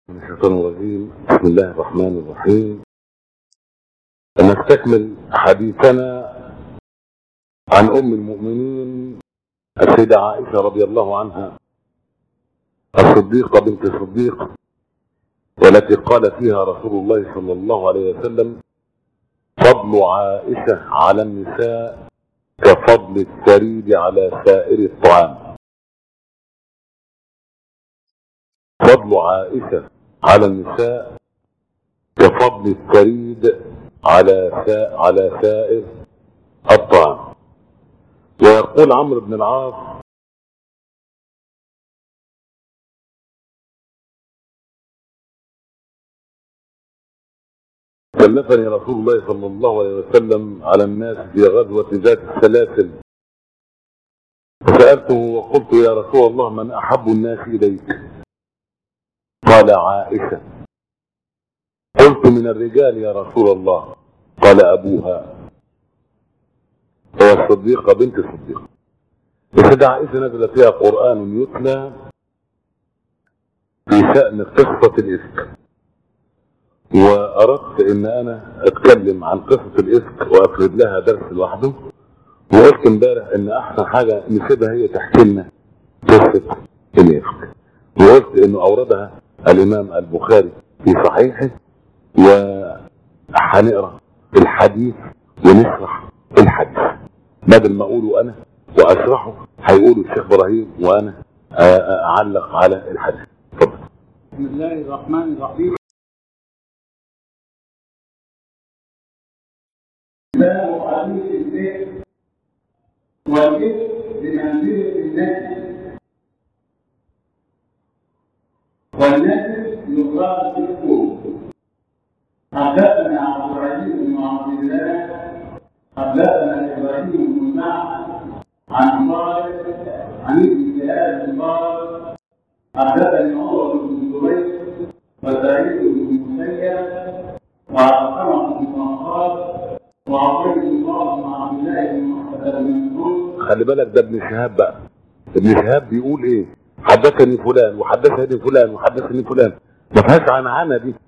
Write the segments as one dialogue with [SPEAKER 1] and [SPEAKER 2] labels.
[SPEAKER 1] من الشيطان الرجيم بسم الله الرحمن الرحيم نستكمل حديثنا عن ام المؤمنين السيدة عائشة رضي الله عنها الصديقة بنت الصديق والتي قال فيها رسول الله صلى الله عليه وسلم فضل عائشة على النساء كفضل الثريد على سائر الطعام فضل عائشة على النساء كفضل الثريد على سا... على سائر الطعام ويقول عمرو بن العاص كلفني رسول الله صلى الله عليه وسلم على الناس في غزوة ذات السلاسل فسألته وقلت يا رسول الله من أحب الناس إليك قال عائشة قلت من الرجال يا رسول الله قال أبوها هو الصديقة بنت الصديق السيدة عائشة نزل فيها قرآن يتلى في شأن قصة الإفك وأردت إن أنا أتكلم عن قصة الإفك وأفرد لها درس لوحده وقلت امبارح إن أحسن حاجة نسيبها هي تحكي لنا قصة الإفك وقلت إنه أوردها الإمام البخاري في صحيحه وهنقرا الحديث ونشرح الحديث بدل ما أقوله أنا وأشرحه هيقوله الشيخ إبراهيم وأنا أعلق على الحديث اتفضل
[SPEAKER 2] بسم الله الرحمن الرحيم باب حديث الذكر والذكر بمنزلة النسل والنسل يقال في الكون حدثنا عبد العزيز بن عبد الله حدثنا ابراهيم بن سعد عن صالح عن ابن شهاب قال حدثني عمر بن الزبير وسعيد بن المسيب وعلقمة بن وقاص وعبيد الله بن عبد الله بن محمد بن مسعود
[SPEAKER 1] خلي بالك ده ابن شهاب بقى ابن شهاب بيقول ايه حدثني فلان وحدثني فلان وحدثني فلان ما فيهاش عنعنه دي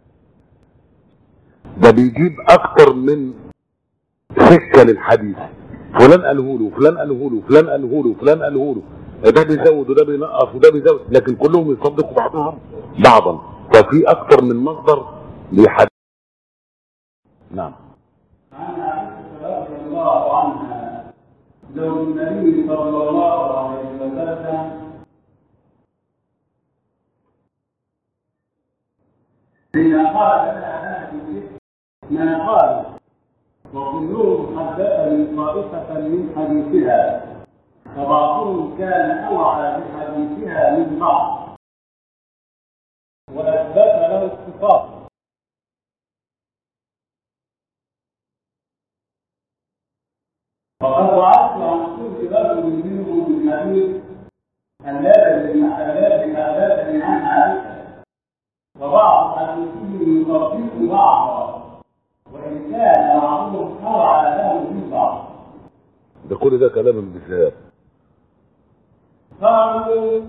[SPEAKER 1] ده بيجيب اكتر من سكه للحديث فلان قاله له وفلان قاله له وفلان قاله له وفلان قاله له ده بيزود وده بينقص وده بيزود لكن كلهم يصدقوا بعضهم بعضا ففي اكتر من مصدر لحديث نعم
[SPEAKER 2] عن عائشة رضي الله عنها زوج النبي صلى الله عليه وسلم حين قال لها هذه ما قال وكلهم حدثني طائفة من حديثها فبعضهم كان أوعى بحديثها من بعض وأثبت له الصفات وقد وعدت عن كل رجل منهم بالحديث الذي الذي حدثني عن عائشه وبعض حديثهم يطبق بعضا وان كان بعضهم اوعى له من بعض
[SPEAKER 1] ده كل ده كلام ابن شهاب
[SPEAKER 2] قالوا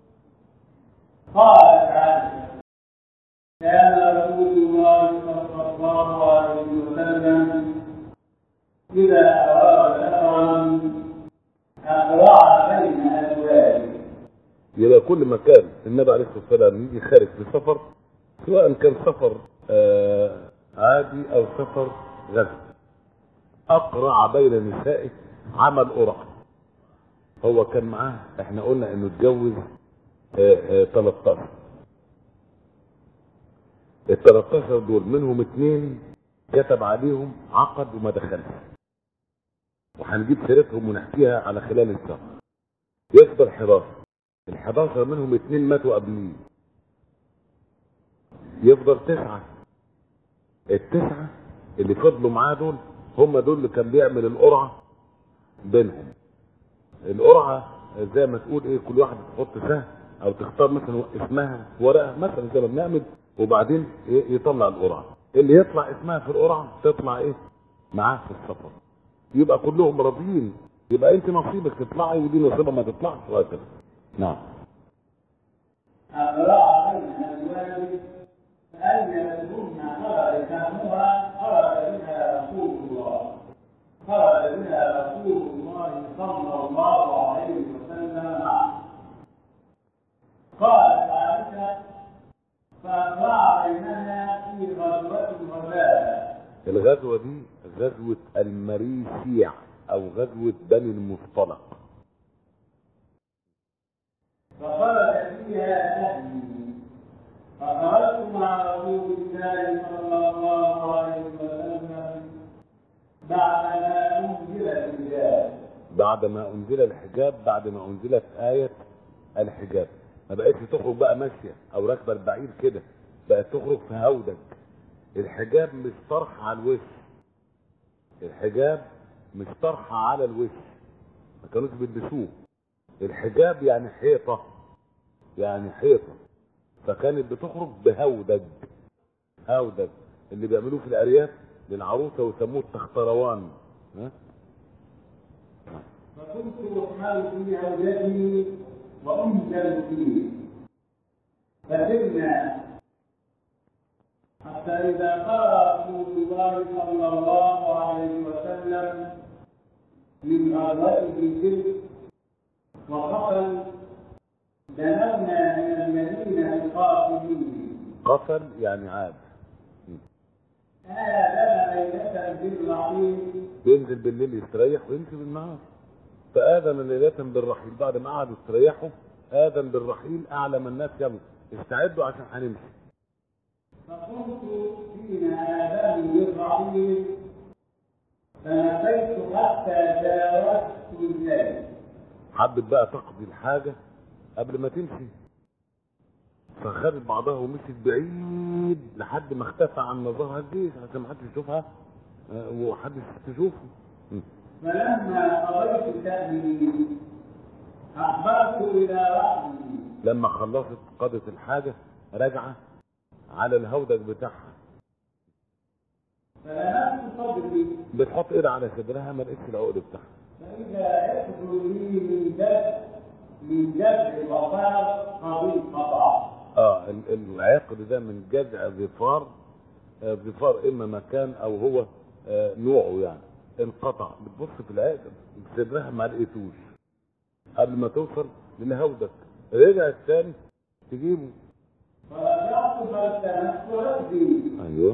[SPEAKER 2] قالت عائشه كان رسول الله صلى الله عليه وسلم إذا أراد سفرا أقرع بين أزواجه
[SPEAKER 1] يبقى كل ما كان النبي عليه الصلاه والسلام يجي خارج في سفر سواء كان سفر آه عادي او سفر غزو اقرع بين نسائه عمل قرعه هو كان معاه احنا قلنا انه اتجوز آه آه 13 ال 13 دول منهم اثنين كتب عليهم عقد وما دخلش وهنجيب سيرتهم ونحكيها على خلال الشهر يفضل 11 ال 11 منهم اثنين ماتوا قبليه يفضل تسعة التسعة اللي فضلوا معاه دول هم دول اللي كان بيعمل القرعة بينهم القرعة زي ما تقول ايه كل واحد تحط سهم او تختار مثلا اسمها في ورقة مثلا زي ما بنعمل وبعدين إيه يطلع القرعة اللي يطلع اسمها في القرعة تطلع ايه معاه في السفر يبقى كلهم راضيين يبقى انت نصيبك تطلعي ودي نصيبها ما تطلعش وهكذا نعم
[SPEAKER 2] أقرع بين أزواجه فأقرع بيننا في غزوة غزاها
[SPEAKER 1] الغزوة دي غزوة المريسيع او غزوة بني المصطلق
[SPEAKER 2] فخرج فيها أهلي فخرجت مع رسول الله صلى الله عليه وسلم بعدما أنزل الحجاب
[SPEAKER 1] بعد ما انزل الحجاب بعد ما انزلت آية الحجاب ما بقتش تخرج بقى ماشية او راكبة البعير كده بقت تخرج في هودج الحجاب مش طرح على الوش الحجاب مش طرح على الوش ما كانوش بيلبسوه الحجاب يعني حيطة يعني حيطة فكانت بتخرج بهودج هودج اللي بيعملوه في الارياف للعروسة ويسموه التختروان ها
[SPEAKER 2] فكنت أحمل في هودتي وأنزل فيه فسرنا حتى إذا قرأ رسول الله صلى الله عليه وسلم من غزوته تلك وقفل دنونا من المدينة قاتلين
[SPEAKER 1] قفل يعني عاد
[SPEAKER 2] آذن ليلة بالرحيل
[SPEAKER 1] بينزل بالليل يستريح ويمشي بالنهار فآذن ليلة بالرحيل بعد ما قعدوا استريحوا آذن بالرحيل أعلم الناس يلا استعدوا عشان هنمشي
[SPEAKER 2] فقمت حين آذان بالرحيل فنسيت حتى جاوزت الليل
[SPEAKER 1] حبت بقى تقضي الحاجة قبل ما تمشي فخدت بعضها ومشيت بعيد لحد ما اختفى عن نظرها الجيش عشان ما حدش يشوفها آه، وحدش تشوفه م.
[SPEAKER 2] فلما قضيت شأني أخبرت إلى رحمي
[SPEAKER 1] لما خلصت قضت الحاجة راجعة على الهودج بتاعها
[SPEAKER 2] فلمست صدري
[SPEAKER 1] بتحط ايدها على صدرها ما لقيتش العقد بتاعها
[SPEAKER 2] فإذا يخرج لي من جذع من جذع الوفاة قضيب قطع
[SPEAKER 1] اه ال- العقد ده من جذع ظفار آه، ظفار اما مكان او هو آه، نوعه يعني انقطع بتبص في العقد صدرها ما لقيتوش قبل ما توصل للهودج رجعت تاني تجيبه
[SPEAKER 2] فرجعت فالتمست ربي
[SPEAKER 1] ايوه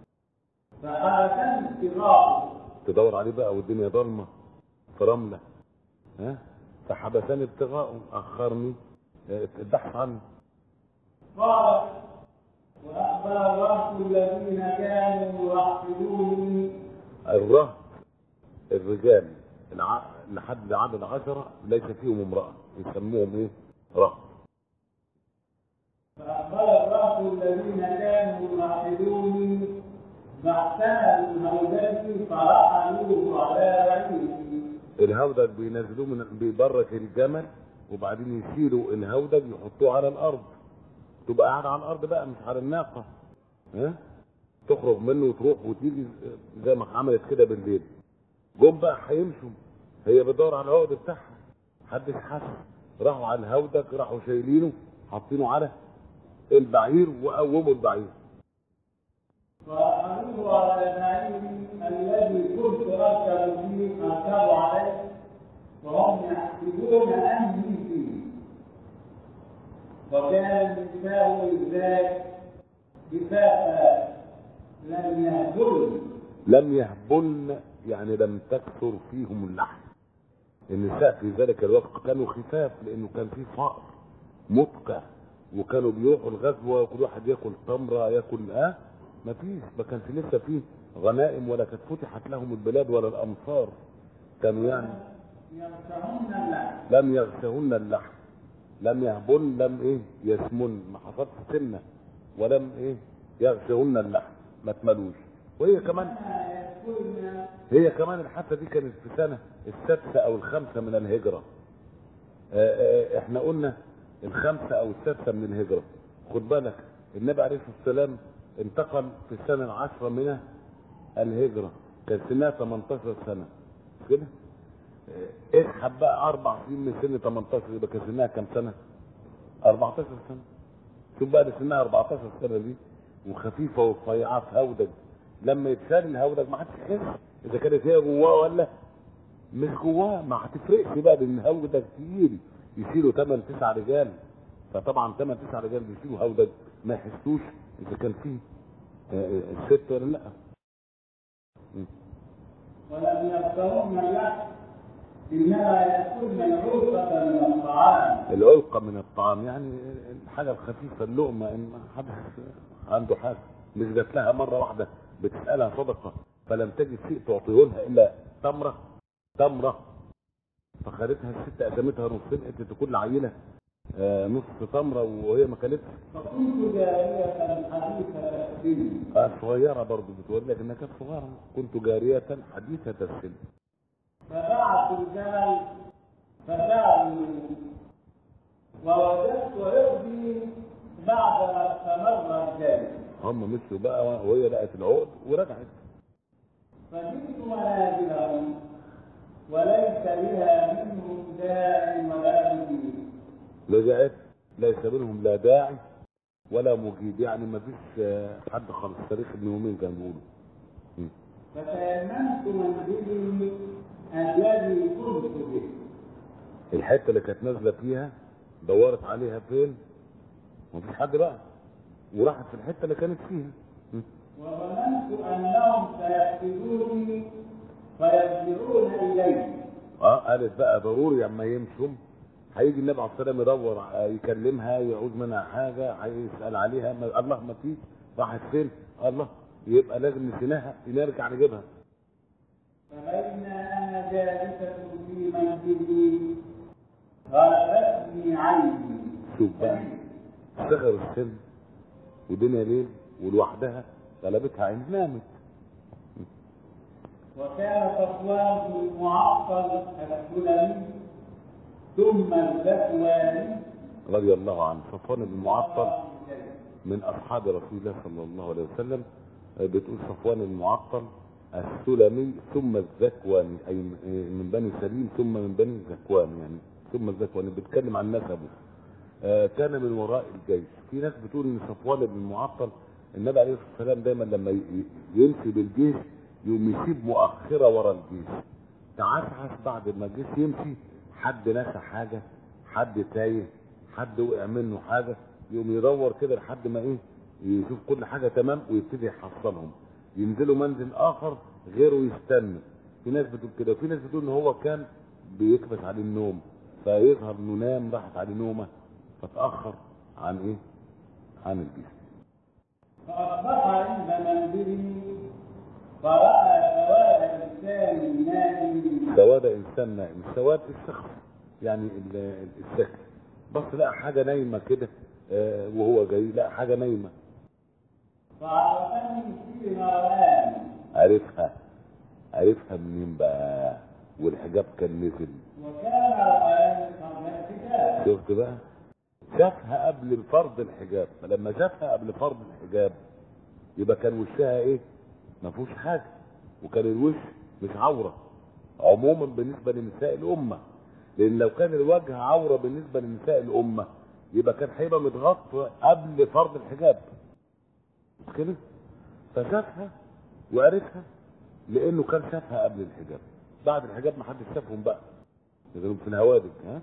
[SPEAKER 2] فحاكمت غاضب
[SPEAKER 1] تدور عليه بقى والدنيا ضلمه في رمله ها فحبسني ابتغاؤه اخرني آه، البحث عنه
[SPEAKER 2] قال وأخبر الرهط الذين كانوا يوحدوني
[SPEAKER 1] الرهط الرجال الع... لحد عدد عشرة ليس فيهم امرأة يسموهم ايه رهط
[SPEAKER 2] فأخبر الرهط الذين كانوا يوحدوني فاحتملوا هودتي فرحلوه على بعيري
[SPEAKER 1] الهودج بينزلوه من ببرة الجمل وبعدين يشيلوا الهودج يحطوه على الارض تبقى قاعد على الارض بقى مش على الناقة ها تخرج منه وتروح وتيجي زي ما عملت كده بالليل جم بقى هيمشوا هي بتدور على العقد بتاعها محدش حس راحوا على الهودج راحوا شايلينه حاطينه على البعير وقوموا البعير
[SPEAKER 2] فرحلوه على بعيري الذي كنت أركب فيه أركب عليه وهم يحسبون أني فيه وكان النساء ذاك كفاءة لم يهدرني
[SPEAKER 1] لم يهبلن يعني لم تكثر فيهم اللحم النساء في ذلك الوقت كانوا خفاف لانه كان في فقر متقع وكانوا بيروحوا الغزوه وكل واحد ياكل تمره ياكل اه ما فيش ما كانش لسه فيه غنائم ولا كانت فتحت لهم البلاد ولا الامصار كانوا يعني
[SPEAKER 2] يمسحون اللحم
[SPEAKER 1] لم يغشهن اللحم لم يهبن لم ايه يسمن ما حصلش سنه ولم ايه يغشهن اللحم ما تملوش وهي كمان
[SPEAKER 2] كما يأكلن
[SPEAKER 1] هي كمان الحادثه دي كانت في سنه السادسه او الخامسه من الهجره آه، آه، احنا قلنا الخامسه او السادسه من الهجره خد بالك النبي عليه الصلاه والسلام انتقل في السنه العاشره من الهجره كان سنها 18 سنه مش كده آه، اسحب بقى اربع سنين من سن 18 يبقى كان سنها كام سنه 14 سنه شوف بقى ده سنها 14 سنه دي وخفيفه ورفيعه في هودج لما يتشال الهودج ما حدش يحس اذا كانت هي جواه ولا مش جواه ما هتفرقش بقى لان الهودج تقيل يشيلوا 8 9 رجال فطبعا ثمان تسع رجال بيشيلوا هودج ما يحسوش اذا كان فيه آه، آه، ست ولا لا م.
[SPEAKER 2] ولم يبتغون اللحم إنما يأكلن العرقة من الطعام
[SPEAKER 1] العلقة من الطعام يعني الحاجة الخفيفة اللقمة ان حد عنده حاجة مش جات لها مرة واحدة بتسألها صدقة فلم تجد شيء تعطيه لها إلا تمرة تمرة فخدتها الست قدمتها نصين انت تكون عينة آه، نص تمرة وهي ما كانتش
[SPEAKER 2] فكنت جارية حديثة السن
[SPEAKER 1] آه، صغيرة برضه بتقول لك انها كانت صغيرة كنت جارية حديثة السن
[SPEAKER 2] فبعث الجمل فسألوا ووجدت عقدي بعد ما استمر الجاري
[SPEAKER 1] هم مشوا بقى وهي لقت العقد ورجعت
[SPEAKER 2] فجئت منازلهم وليس بها منهم داع ولا مجيب
[SPEAKER 1] رجعت ليس منهم لا داعي ولا مجيب يعني ما فيش آه، حد خالص تاريخ ابن يومين كان بيقولوا م.
[SPEAKER 2] فتيممت منزلي الذي كنت به
[SPEAKER 1] الحته اللي كانت نازله فيها دورت عليها فين ما فيش حد بقى وراحت في الحته اللي كانت فيها م.
[SPEAKER 2] وظننت انهم سيقتلوني فيرجعون الي
[SPEAKER 1] اه قالت بقى ضروري اما يمشوا هيجي النبي عليه الصلاه والسلام يدور آه، يكلمها يعوز منها حاجه هيسال عليها ما الله ما فيش راحت فين الله يبقى لازم نسيناها نرجع نجيبها
[SPEAKER 2] فبين انا جالسه في منزلي غلبتني عيني
[SPEAKER 1] شوف بقى صغر السن ودنيا ليل ولوحدها غلبتها عين نامت
[SPEAKER 2] وكان صفوان بن المعطل السلمي ثم الذكواني
[SPEAKER 1] رضي الله عنه صفوان بن معطل من اصحاب رسول الله صلى الله عليه وسلم آه، بتقول صفوان المعطل السلمي ثم الذكواني اي م- آه، من بني سليم ثم من بني ذكوان يعني ثم الذكواني بيتكلم عن نسبه آه، كان من وراء الجيش في ناس بتقول ان صفوان بن المعطل النبي عليه الصلاه والسلام دايما لما ي- ي- يمشي بالجيش يقوم يسيب مؤخره ورا الجيش تعسعس بعد ما الجيش يمشي حد نسى حاجه حد تايه حد وقع منه حاجه يقوم يدور كده لحد ما ايه يشوف كل حاجه تمام ويبتدي يحصلهم ينزلوا منزل اخر غيره يستنى في ناس بتقول كده وفي ناس بتقول ان هو كان بيكبس عليه النوم فيظهر انه نام راحت عليه نومه فتاخر عن ايه عن الجيش
[SPEAKER 2] فاصبح عند منزلي فراى سواد انسان نائم
[SPEAKER 1] سواد انسان نائم سواد الشخص يعني ال- ال- الشكل بص لقى حاجه نايمه كده آه، وهو جاي لقى حاجه نايمه
[SPEAKER 2] فعرفني في ناران
[SPEAKER 1] عرفها عرفها منين بقى والحجاب كان نزل
[SPEAKER 2] وكان رآني قبل الكتاب
[SPEAKER 1] شفت بقى شافها قبل فرض الحجاب فلما شافها قبل فرض الحجاب يبقى كان وشها ايه ما فيهوش حاجه وكان الوش مش عوره عموما بالنسبه لنساء الامه لان لو كان الوجه عوره بالنسبه لنساء الامه يبقى كان هيبقى متغطى قبل فرض الحجاب مش كده فشافها وعرفها لانه كان شافها قبل الحجاب بعد الحجاب ما حدش شافهم بقى لانهم في الهوادج ها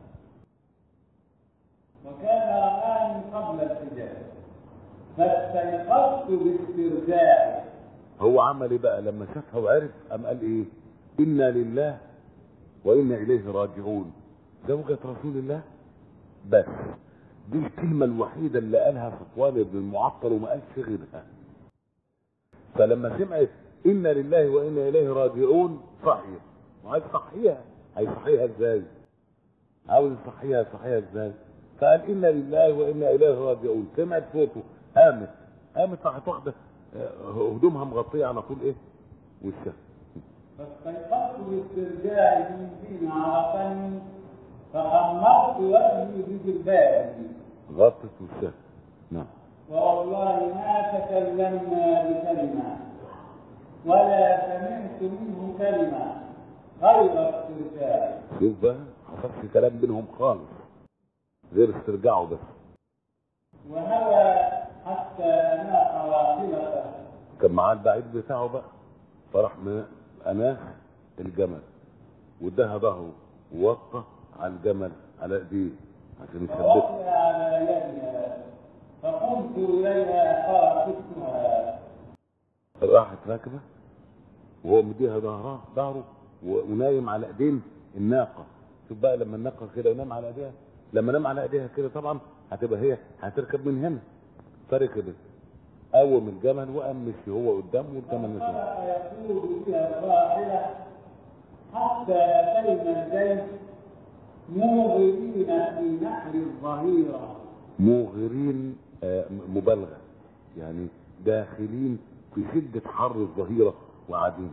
[SPEAKER 2] وكان رآني قبل الحجاب فاستيقظت باسترجاعه
[SPEAKER 1] هو عمل ايه بقى لما شافها وعرف قام قال ايه انا لله وانا اليه راجعون زوجة رسول الله بس دي الكلمة الوحيدة اللي قالها صفوان بن المعطل وما قالش غيرها فلما سمعت انا لله وانا اليه راجعون صحيح وعايز صحيها هيصحيها ازاي عاوز يصحيها يصحيها ازاي فقال انا لله وانا اليه راجعون سمعت صوته قامت قامت راحت واخده آه، هدومها مغطيه على طول ايه وشها
[SPEAKER 2] فاستيقظت باسترجاعه من حين عرفني فحمرت وجهي بجلبابي
[SPEAKER 1] غطت وشها نعم
[SPEAKER 2] ووالله ما تكلمنا بكلمة ولا سمعت منه كلمة غير استرجاعه
[SPEAKER 1] شوف بقى حصلش كلام بينهم خالص غير استرجاعه بس
[SPEAKER 2] وهوى حتى أناق راحلته
[SPEAKER 1] كان معاه البعيد بتاعه بقى فراح من اناخ الجمل واداها ظهره ووطى على الجمل على ايديه عشان يثبتها
[SPEAKER 2] فوقع على يدها فقمت إليها خافتها
[SPEAKER 1] راحت راكبه وهو مديها ظهرها ظهره و- ونايم على ايدين الناقه شوف بقى لما الناقه كده ينام على ايديها لما نام على ايديها كده طبعا هتبقى هي هتركب من هنا فركبت قوم الجمل وقام مشي هو قدام والجمل مشي
[SPEAKER 2] فانطلق يقود بها الراحلة حتى أتينا البيت موغلين في نحر الظهيرة
[SPEAKER 1] موغرين آه، م- مبالغه يعني داخلين في شده حر الظهيره وقاعدين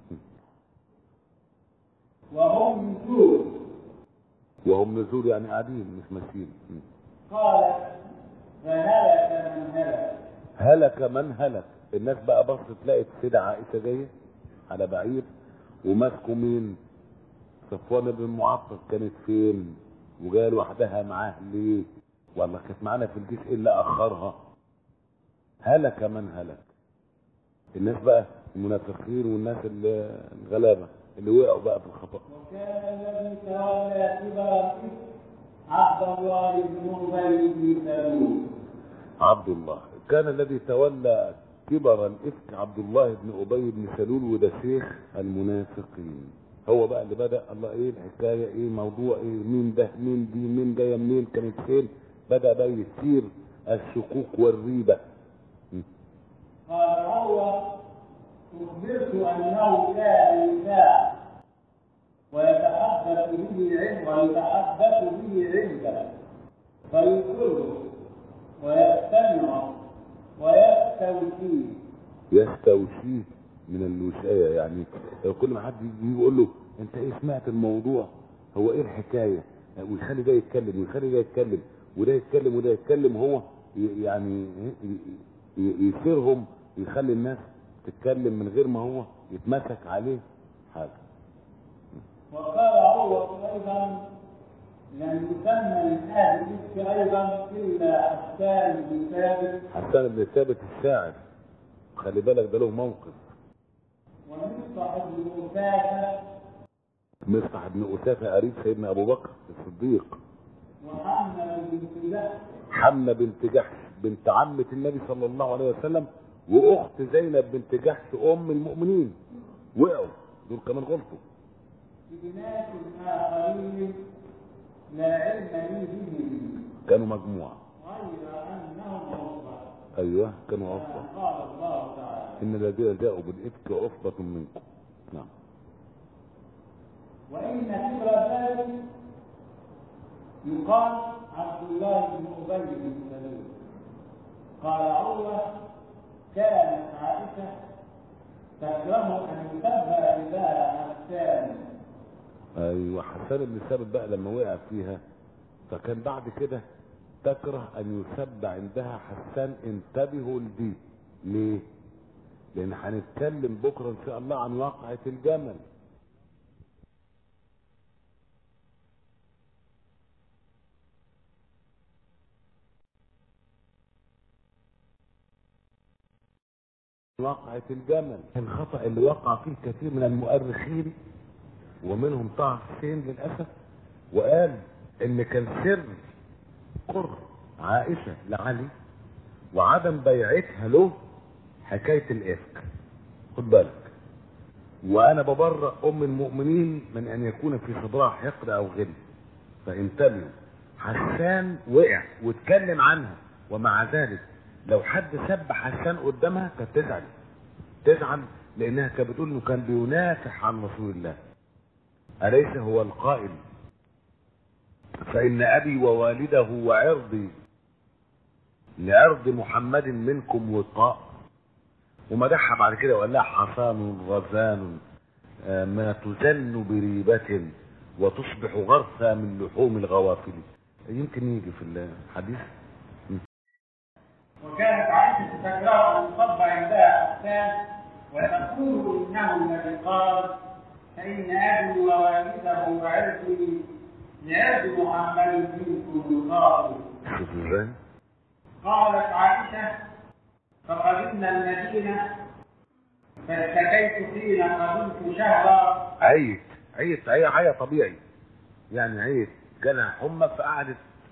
[SPEAKER 2] وهم جود
[SPEAKER 1] وهم نزول يعني قاعدين مش ماشيين
[SPEAKER 2] قالت فهلك من هلك
[SPEAKER 1] هلك من هلك الناس بقى بصت لقت سيدة عائشة جاية على بعير وماسكوا مين صفوان بن المعطل كانت فين وجايه لوحدها معاه ليه والله كانت معانا في الجيش الا اخرها هلك من هلك الناس بقى المنافقين والناس اللي- الغلابه اللي وقعوا بقى في الخطا
[SPEAKER 2] وكان الذي تولى كبر عبد الله بن ابي بن سلول
[SPEAKER 1] عبد الله كان الذي تولى كبر الافك عبد الله بن ابي بن سلول وده شيخ المنافقين هو بقى اللي بدا الله ايه الحكايه ايه موضوع ايه مين ده مين دي مين جايه منين كانت فين بدا بقى يثير الشكوك والريبه م.
[SPEAKER 2] قال هو اخبرت انه كان يساع ويتحدث به علم ويتحدث به عنده فيقره ويستمع ويستوفيه
[SPEAKER 1] يستوشيه من الوشايه يعني لو كل ما حد يجي يقول له انت ايه سمعت الموضوع هو ايه الحكايه ويخلي ده يتكلم ويخلي ده يتكلم وده يتكلم وده يتكلم هو ي- يعني ي- ي- يثيرهم يخلي الناس تتكلم من غير ما هو يتمسك عليه حاجه
[SPEAKER 2] وقال عروة أيضا لم يسمى من أهل الإفك أيضا إلا حسان بن ثابت
[SPEAKER 1] حسان بن ثابت الشاعر خلي بالك ده له موقف
[SPEAKER 2] ومصطح بن أساسة
[SPEAKER 1] مصطح بن اسافه قريب سيدنا ابو بكر الصديق
[SPEAKER 2] وحمد بن سلاح
[SPEAKER 1] حمنا بنت جحش بنت عمة النبي صلى الله عليه وسلم واخت زينب بنت جحش ام المؤمنين وقعوا دول كمان غلطوا
[SPEAKER 2] بناس آخرين لا علم لي بهم
[SPEAKER 1] كانوا مجموعة
[SPEAKER 2] غير أنهم عصبة
[SPEAKER 1] ايوه كانوا عصبة
[SPEAKER 2] قال الله تعالى
[SPEAKER 1] ان الذين جاءوا بالافك عصبة منكم نعم
[SPEAKER 2] وإن كبر ذلك يقال عبد الله بن أبي بن سلول قال عروة كانت عائشة تكره أن يتبع عندها حسان
[SPEAKER 1] ايوه حسان بن ثابت بقى لما وقع فيها فكان بعد كده تكره ان يسب عندها حسان انتبهوا لدي ليه؟ لان هنتكلم بكره ان شاء الله عن واقعة الجمل واقعة الجمل الخطأ اللي وقع فيه كثير من المؤرخين ومنهم طه حسين للأسف وقال إن كان سر قر عائشة لعلي وعدم بيعتها له حكاية الإفك خد بالك وأنا ببرأ أم المؤمنين من أن يكون في صدرها حقد أو غل فانتبهوا حسان وقع واتكلم عنها ومع ذلك لو حد سب حسان قدامها كانت تزعل تزعل لانها كانت بتقول انه كان بينافح عن رسول الله اليس هو القائل فان ابي ووالده وعرضي لعرض محمد منكم وقاء ومدحها بعد كده وقال لها حصان رزان آه، ما تزن بريبة وتصبح غرثا من لحوم الغوافل يمكن يجي في الحديث
[SPEAKER 2] وكانت عائشة تكره أن يصب عندها حسان وتقول إنه الذي قال فإن أبي ووالده وعرضي لعرض محمد منكم وقاء
[SPEAKER 1] شوف ازاي
[SPEAKER 2] قالت عائشة فقدمنا المدينة فاشتكيت حين قدمت شهرا
[SPEAKER 1] عيت عيت عيا عيا طبيعي يعني عيت جالها حمى فقعدت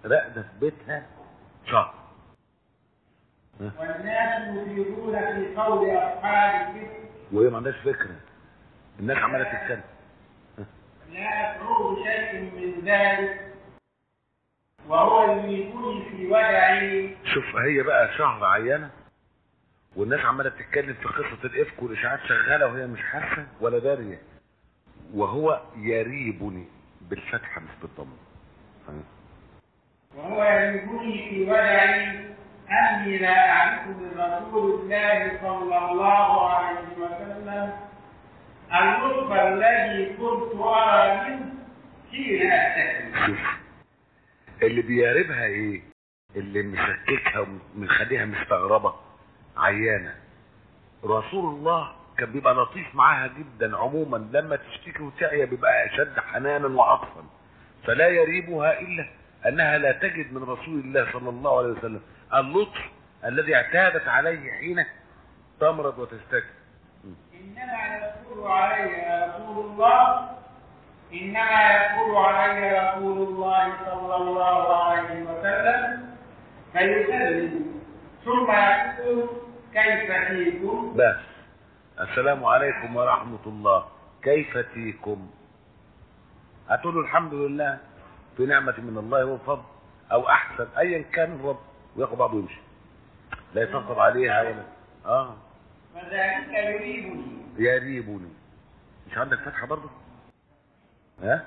[SPEAKER 1] راقده في بيتها شهر ها؟
[SPEAKER 2] والناس يفيضون في قول أصحاب الكفر
[SPEAKER 1] وهي ما عندهاش فكره الناس عماله تتكلم
[SPEAKER 2] لا أشعر بشيء من ذلك وهو يميتني في وجعي
[SPEAKER 1] شوف هي بقى شهر عيانه والناس عماله تتكلم في قصه الافك والاشاعات شغاله وهي مش حاسه ولا داريه وهو يريبني بالفتحه مش بالضم ها؟
[SPEAKER 2] وهو يريبني في وجعي أني لا أعرف من رسول الله صلى الله عليه وسلم اللطف الذي كنت أرى منه حين أتكلم
[SPEAKER 1] شوف اللي بياربها ايه اللي مشككها ومخليها مستغربه عيانه رسول الله كان بيبقى لطيف معاها جدا عموما لما تشتكي وتعيا بيبقى اشد حنانا وعطفا فلا يريبها الا انها لا تجد من رسول الله صلى الله عليه وسلم اللطف الذي اعتادت عليه حين تمرض وتشتكي
[SPEAKER 2] إنما يقول علي رسول الله إنما يقول علي رسول الله صلى الله عليه وسلم فيسلم ثم يقول كيف فيكم
[SPEAKER 1] بس السلام عليكم ورحمة الله كيف فيكم هتقولوا الحمد لله في نعمة من الله وفضل أو أحسن أيا كان الرب وياخد بعضه ويمشي لا يتنقض عليها ولا آه
[SPEAKER 2] فذلك يريبني
[SPEAKER 1] يريبني مش عندك فتحة برضه؟ ها؟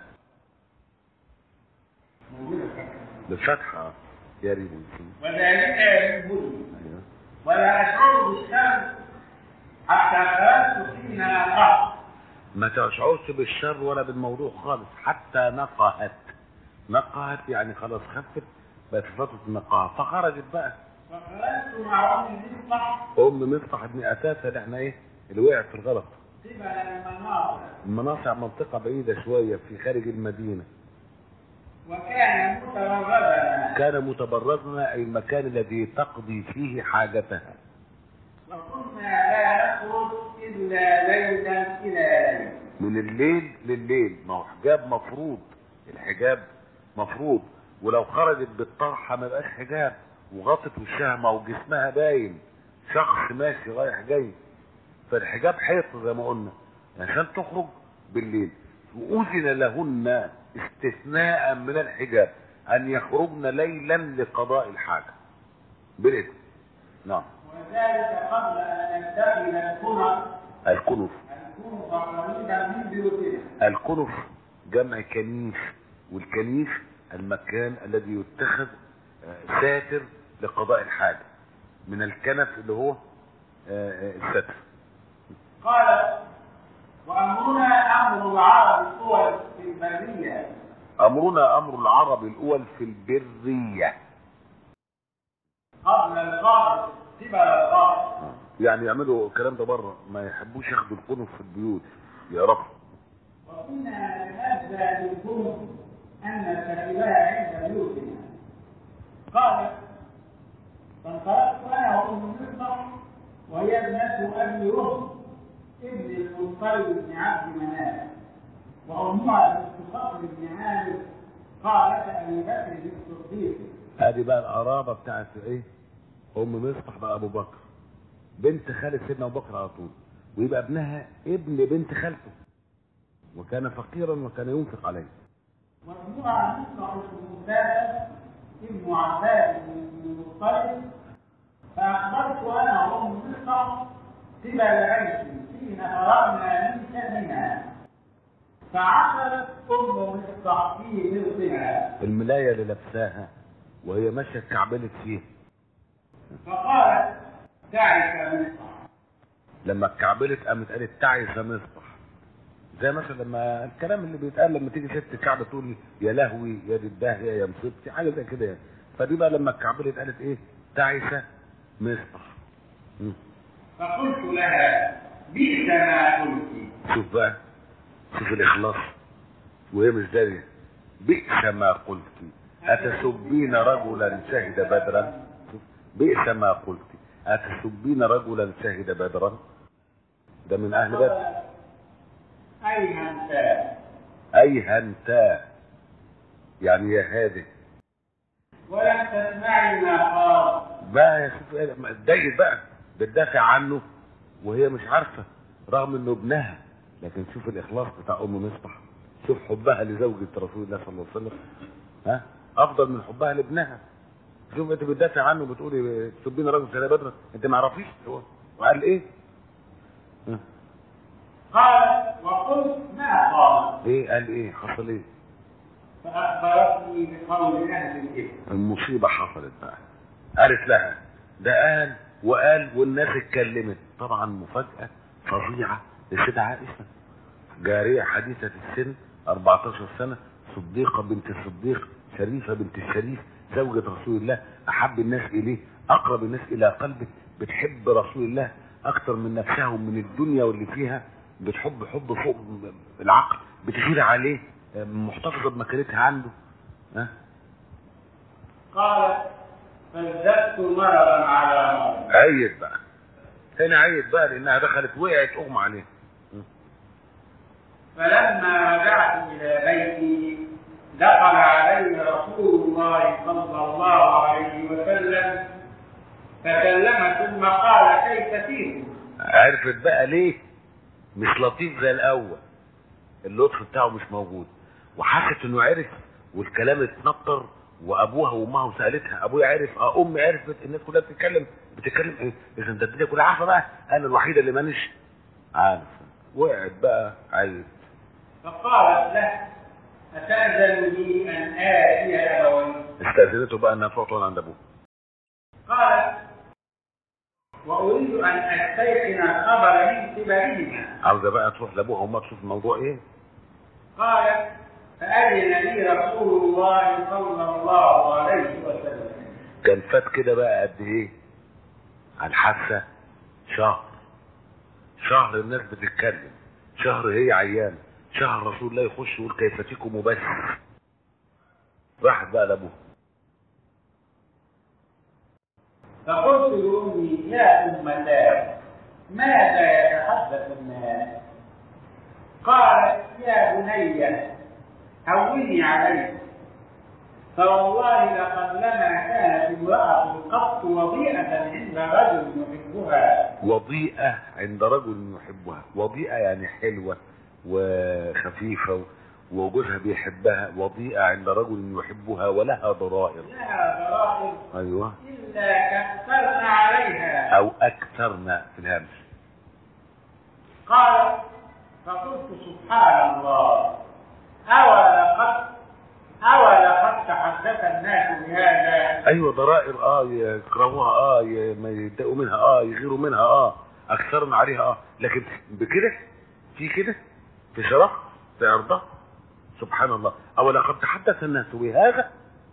[SPEAKER 1] بالفتحة آه. يريبني
[SPEAKER 2] وذلك يريبني
[SPEAKER 1] أيوه
[SPEAKER 2] ولا أشعر بالشر حتى خرجت فينا قط
[SPEAKER 1] ما تشعرش بالشر ولا بالموضوع خالص حتى نقهت نقهت يعني خلاص خفت بقت في فترة النقاهة فخرجت بقى
[SPEAKER 2] فخرجت مع أم المصطح
[SPEAKER 1] أم مصطح ابن أساسا اللي احنا إيه اللي وقع في الغلط
[SPEAKER 2] قبل المناطق
[SPEAKER 1] المناصع منطقة بعيدة شوية في خارج المدينة
[SPEAKER 2] وكان مترغبا
[SPEAKER 1] كان متبرزنا أي المكان الذي تقضي فيه حاجتها
[SPEAKER 2] وكنا لا نخرج إلا ليلا إلى ليل
[SPEAKER 1] من الليل لليل ما هو حجاب مفروض الحجاب مفروض ولو خرجت بالطرحه ما يبقاش حجاب وغطت وشها ما هو جسمها باين شخص ماشي رايح جاي فالحجاب حيط زي ما قلنا عشان تخرج بالليل وأذن لهن استثناء من الحجاب أن يخرجن ليلا لقضاء الحاجة بالإذن نعم
[SPEAKER 2] وذلك قبل أن نتخذ الكنف
[SPEAKER 1] الكنف
[SPEAKER 2] الكنف قريبا من بيوتنا
[SPEAKER 1] الكنف جمع كنيف والكنيف المكان الذي يتخذ آه، ساتر لقضاء الحاجة من الكنف اللي هو آه، آه، الستر
[SPEAKER 2] قال وأمرنا أمر العرب الأول في البرية
[SPEAKER 1] أمرنا أمر العرب الأول في البرية
[SPEAKER 2] قبل الغار قبل الغار
[SPEAKER 1] يعني يعملوا الكلام ده بره ما يحبوش ياخدوا الكنف في البيوت يعرفوا
[SPEAKER 2] وكنا نتأذى بالكنف أن نتخذها عند بيوتنا قال فانطلقت أنا وأم مصطفى وهي ابنة أبي رهم ابن المطلب بن عبد مناف وأمها بنت صقر بن عامر قالت أبي بكر بن الصديق
[SPEAKER 1] ادي بقى القرابه بتاعت ايه ام مصطح بقى ابو بكر بنت خالد سيدنا ابو بكر على طول ويبقى ابنها ابن بنت خالته وكان فقيرا وكان ينفق عليه
[SPEAKER 2] وابنها مصطح بن مسافر ابن عباس بن المطلب فأخبرت أنا وأم مصطح قبل عيش حين فرغنا من شأننا فعثرت أم مصطح في مرضها
[SPEAKER 1] الملايه اللي لابساها وهي ماشيه اتكعبلت فيها
[SPEAKER 2] فقالت دعك مصطح
[SPEAKER 1] لما اتكعبلت قامت قالت تعس مصطح زي مثلا لما الكلام اللي بيتقال لما تيجي ست كعبه تقول يا لهوي يا للداهيه يا مصيبتي حاجه زي كده يعني فدي بقى لما اتكعبلت قالت ايه تعس مصطح مم.
[SPEAKER 2] فقلت لها بئس ما قلت
[SPEAKER 1] شوف بقى شوف الاخلاص وهي مش داريه بئس ما قلت اتسبين رجلا شهد بدرا شوف، بئس ما قلت اتسبين رجلا شهد بدرا ده من اهل بدر
[SPEAKER 2] أي أنت
[SPEAKER 1] اي هنتا يعني يا هادي
[SPEAKER 2] ولم تسمعي ما قال
[SPEAKER 1] بقى يا شوف إيه، ما اتضايقت بقى بتدافع عنه وهي مش عارفه رغم انه ابنها لكن شوف الاخلاص بتاع ام مصطح شوف حبها لزوجة رسول الله صلى الله عليه وسلم ها افضل من حبها لابنها شوف انت بتدافع عنه بتقولي تسبين راجل زي بدر انت ما عرفيش هو وقال ايه ها؟
[SPEAKER 2] قالت وقلت ما قال
[SPEAKER 1] ايه قال ايه حصل ايه
[SPEAKER 2] فأخبرتني بقول أهل الإثم
[SPEAKER 1] المصيبة حصلت بقى قالت لها ده قال وقال والناس اتكلمت طبعا مفاجأة فظيعة لسيدة عائشة جارية حديثة السن 14 سنة صديقة بنت الصديق شريفة بنت الشريف زوجة رسول الله أحب الناس إليه أقرب الناس إلى قلبه بتحب رسول الله أكتر من نفسها ومن الدنيا واللي فيها بتحب حب فوق العقل بتغير عليه محتفظة بمكانتها عنده ها
[SPEAKER 2] قالت فازددت مرضا على مرض
[SPEAKER 1] عيت بقى هنا عيت بقى لانها دخلت وقعت اغمى عليها
[SPEAKER 2] فلما رجعت إلى بيتي دخل علي رسول الله صلى الله عليه وسلم فكلم ثم قال كيف فيكم
[SPEAKER 1] عرفت بقى ليه مش لطيف زي الاول اللطف بتاعه مش موجود وحست انه عرف والكلام اتنطر وابوها وامها سالتها ابويا عرف اه امي عرفت الناس كلها بتتكلم بتتكلم ايه اذا ده الدنيا كلها عارفه بقى انا الوحيده اللي مانيش عارفه وقعت بقى عيت
[SPEAKER 2] فقالت له أتأذن لي أن آتي أبوي
[SPEAKER 1] استاذنته بقى انها تروح تقعد عند ابوها
[SPEAKER 2] قالت وأريد أن أستيقن الخبر من كبرهما
[SPEAKER 1] عاوزه بقى تروح لابوها وامها تشوف الموضوع ايه
[SPEAKER 2] قالت فأذن لي رسول الله صلى الله عليه وسلم
[SPEAKER 1] كان فات كده بقى قد ايه على الحادثه شهر شهر الناس بتتكلم شهر هي عيانه شهر رسول الله يخش يقول كيف فيكم وبس راحت بقى لابوها
[SPEAKER 2] فقلت لأمي يا أمتاه ماذا يتحدث الناس قالت يا بني هوني عليك فوالله لقلما كانت امرأة قط وضيئة عند رجل يحبها
[SPEAKER 1] وضيئة عند رجل يحبها وضيئة يعني حلوة وخفيفة وجوزها بيحبها وضيئة عند رجل يحبها ولها ضرائر
[SPEAKER 2] لها ضرائر
[SPEAKER 1] ايوه
[SPEAKER 2] إلا كثرن عليها
[SPEAKER 1] او اكثرنا في الهمس
[SPEAKER 2] قال فقلت سبحان الله أولا قد أولا قد تحدث الناس بهذا
[SPEAKER 1] ايوه ضرائر اه يكرهوها اه ي- ما يتضايقوا منها اه يغيروا منها اه اكثرنا عليها اه لكن بكده في كده في شرف في ارضها سبحان الله او لقد تحدث الناس بهذا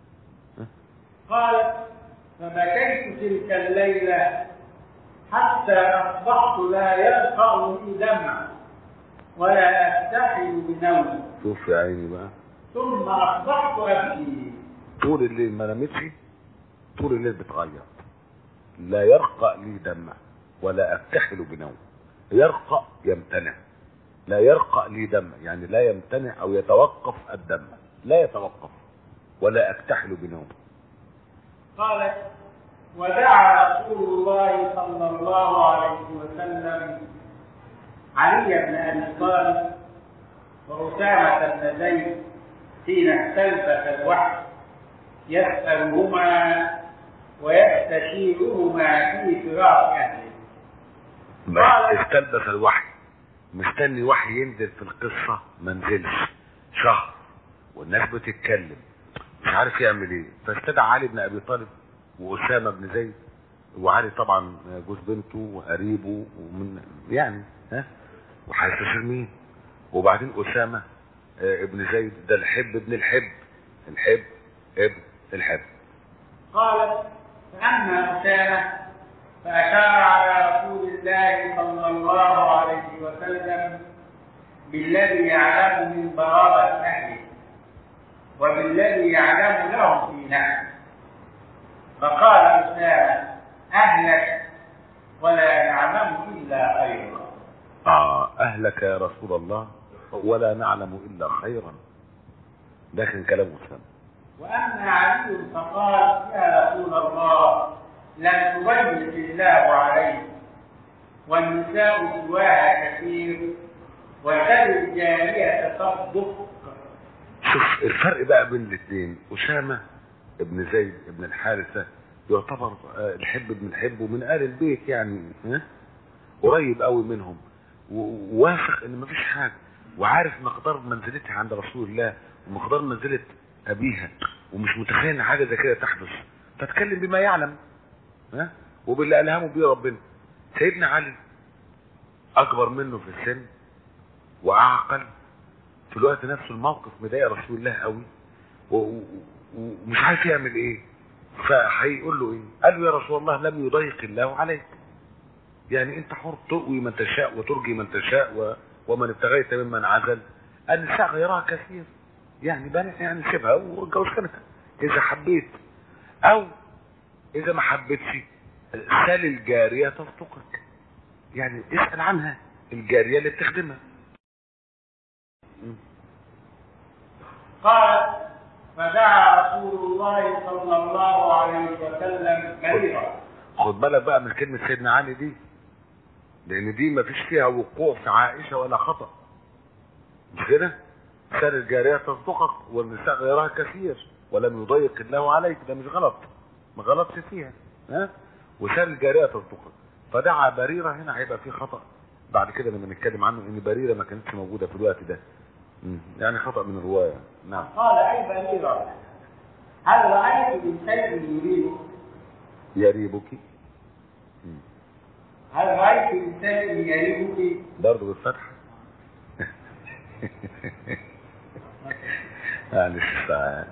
[SPEAKER 2] قالت فبكيت تلك الليلة حتى أصبحت لا يلقى لي دمع ولا أستحل بنوم
[SPEAKER 1] شوف يا عيني بقى
[SPEAKER 2] ثم أصبحت أبكي
[SPEAKER 1] طول الليل ما نامتش طول الليل بتغير لا يرقى لي دمع ولا افتحل بنوم يرقى يمتنع لا يرقى لي دم يعني لا يمتنع او يتوقف الدم لا يتوقف ولا اكتحل بنوم
[SPEAKER 2] قالت ودعا رسول الله صلى الله عليه وسلم علي بن ابي طالب واسامه بن زيد حين استلبس الوحي يسالهما ويستشيرهما في فراق اهله
[SPEAKER 1] بس استلبس الوحي مستني وحي ينزل في القصة ما نزلش شهر والناس بتتكلم مش عارف يعمل ايه فاستدعى علي بن ابي طالب واسامه بن زيد وعلي طبعا جوز بنته وقريبه ومن يعني ها وهيستشير مين وبعدين اسامه آه، ابن زيد ده الحب ابن الحب الحب ابن الحب
[SPEAKER 2] قالت فأما أسامة فأشار على رسول الله صلى الله عليه وسلم بالذي يعلم من بغاضة أهله وبالذي يعلم لهم في نفسه فقال أسامة أهلك ولا نعلم إلا خيرا
[SPEAKER 1] اه اهلك يا رسول الله ولا نعلم الا خيرا ده كان كلام اسامه
[SPEAKER 2] وأما علي فقال يا رسول الله لن تبيت الله عليه والنساء سواها كثير وتجد الجارية تصدق
[SPEAKER 1] شوف الفرق بقى بين الاثنين اسامه ابن زيد ابن الحارثه يعتبر آه، الحب ابن الحب ومن اهل البيت يعني ها قريب قوي منهم و- وواثق ان مفيش حاجه وعارف مقدار منزلتها عند رسول الله ومقدار منزله ابيها ومش متخيل ان حاجه زي كده تحدث فتكلم بما يعلم ها وباللي الهمه بيه ربنا سيدنا علي اكبر منه في السن واعقل في الوقت نفسه الموقف مضايق رسول الله قوي و- و- و- ومش عارف يعمل ايه فهيقول له ايه قال له يا رسول الله لم يضيق الله عليك يعني انت حر تؤوي من تشاء وترجي من تشاء و... ومن ابتغيت ممن عزل النساء غيرها كثير يعني بني يعني سيبها واتجوز كنكه اذا حبيت او اذا ما حبيتش سال الجاريه تصدقك يعني اسال عنها الجاريه اللي بتخدمها
[SPEAKER 2] قال فدعا رسول الله صلى الله عليه وسلم بريرا
[SPEAKER 1] خد بالك بقى من كلمة سيدنا علي دي لأن دي مفيش فيها وقوع في عائشة ولا خطأ مش كده؟ سال الجارية تصدقك والنساء غيرها كثير ولم يضيق الله عليك ده مش غلط ما غلطش فيها ها؟ وسال الجارية تصدقك فدعا بريرة هنا هيبقى في خطأ بعد كده لما نتكلم عنه ان بريرة ما كانتش موجودة في الوقت ده مم. يعني خطأ من الرواية نعم
[SPEAKER 2] قال أي بريرا هل رأيت من شيء يريد
[SPEAKER 1] يريبك
[SPEAKER 2] هل رأيت من شيء يريبك
[SPEAKER 1] برضه بالفتح معلش ساعة.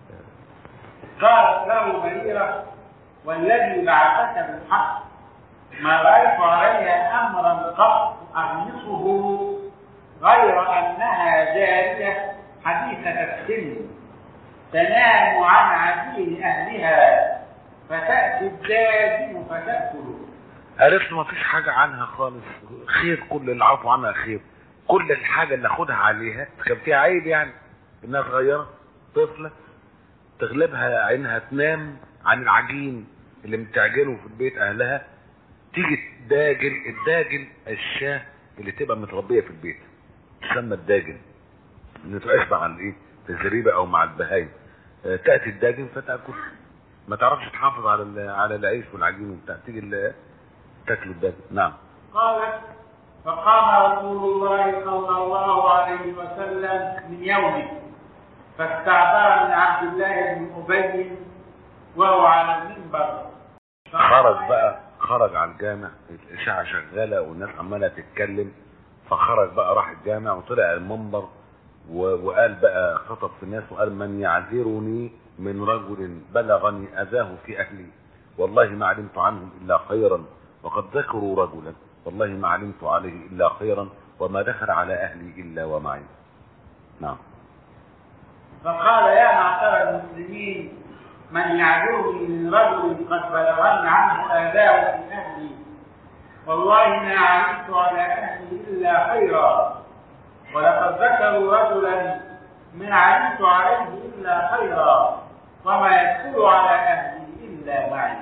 [SPEAKER 2] قالت له بريرة والذي بعثك بالحق ما رأيت عليها أمرا قط أغمصه غير أنها جارية حديثة السن تنام عن عديل أهلها فتأتي الداجن فتأكل
[SPEAKER 1] قالت له مفيش حاجة عنها خالص خير كل العفو عنها خير كل الحاجة اللي اخدها عليها كان فيها عيب يعني انها صغيرة طفلة تغلبها عينها تنام عن العجين اللي متعجنه في البيت اهلها تيجي الداجن الداجن الشاه اللي تبقى متربية في البيت تسمى الداجن اللي تبقاش مع الايه في الزريبة او مع البهايم آه، تأتي الداجن فتأكل ما تعرفش تحافظ على ال- على العيش والعجين وبتاع تيجي ال- تاكل الداجن نعم
[SPEAKER 2] قالت فقام رسول الله صلى الله عليه وسلم من يومه فاستعبر من عبد الله بن أبي وهو على المنبر
[SPEAKER 1] خرج بقى خرج على الجامع الاشاعه شغاله والناس عماله تتكلم فخرج بقى راح الجامع وطلع المنبر و- وقال بقى خطب في الناس وقال من يعذرني من رجل بلغني اذاه في اهلي والله ما علمت عنهم الا خيرا وقد ذكروا رجلا والله ما علمت عليه الا خيرا وما دخل على اهلي الا ومعي نعم
[SPEAKER 2] فقال يا معشر المسلمين من يعذرني من رجل قد بلغني عنه آذاه في أهلي والله ما علمت على أهلي إلا خيرا ولقد ذكروا رجلا ما علمت عليه إلا خيرا وما يدخل على أهلي إلا معي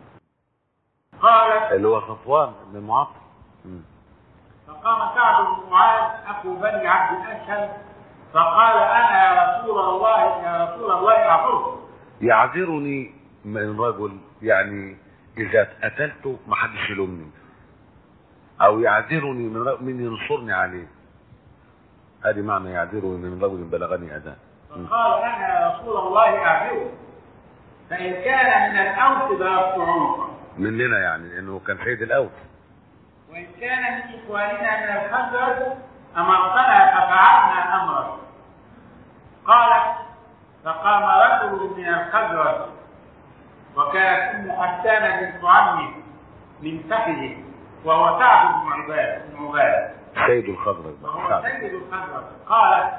[SPEAKER 2] قالت
[SPEAKER 1] اللي هو صفوان بن معطل مم.
[SPEAKER 2] فقام كعب بن معاذ اخو بني عبد الاشهل فقال انا يا رسول الله يا رسول الله اعذره
[SPEAKER 1] يعذرني من رجل يعني اذا قتلته ما حدش يلومني او يعذرني من رجل من ينصرني عليه هذه معنى يعذرني من رجل بلغني اذى
[SPEAKER 2] فقال انا يا رسول الله اعذره فان كان من الاوس ضربت عنقه
[SPEAKER 1] مننا يعني لانه كان سيد الاوس
[SPEAKER 2] وان كان من اخواننا من الخزرج امرتنا ففعلنا امرك قالت فقام رجل من الخزرج وكانت ام حسان بنت عمه من فخذه وهو سعد بن عباد بن عباد
[SPEAKER 1] سيد الخضرج بقى
[SPEAKER 2] وهو
[SPEAKER 1] سعد.
[SPEAKER 2] سيد الخزرج قالت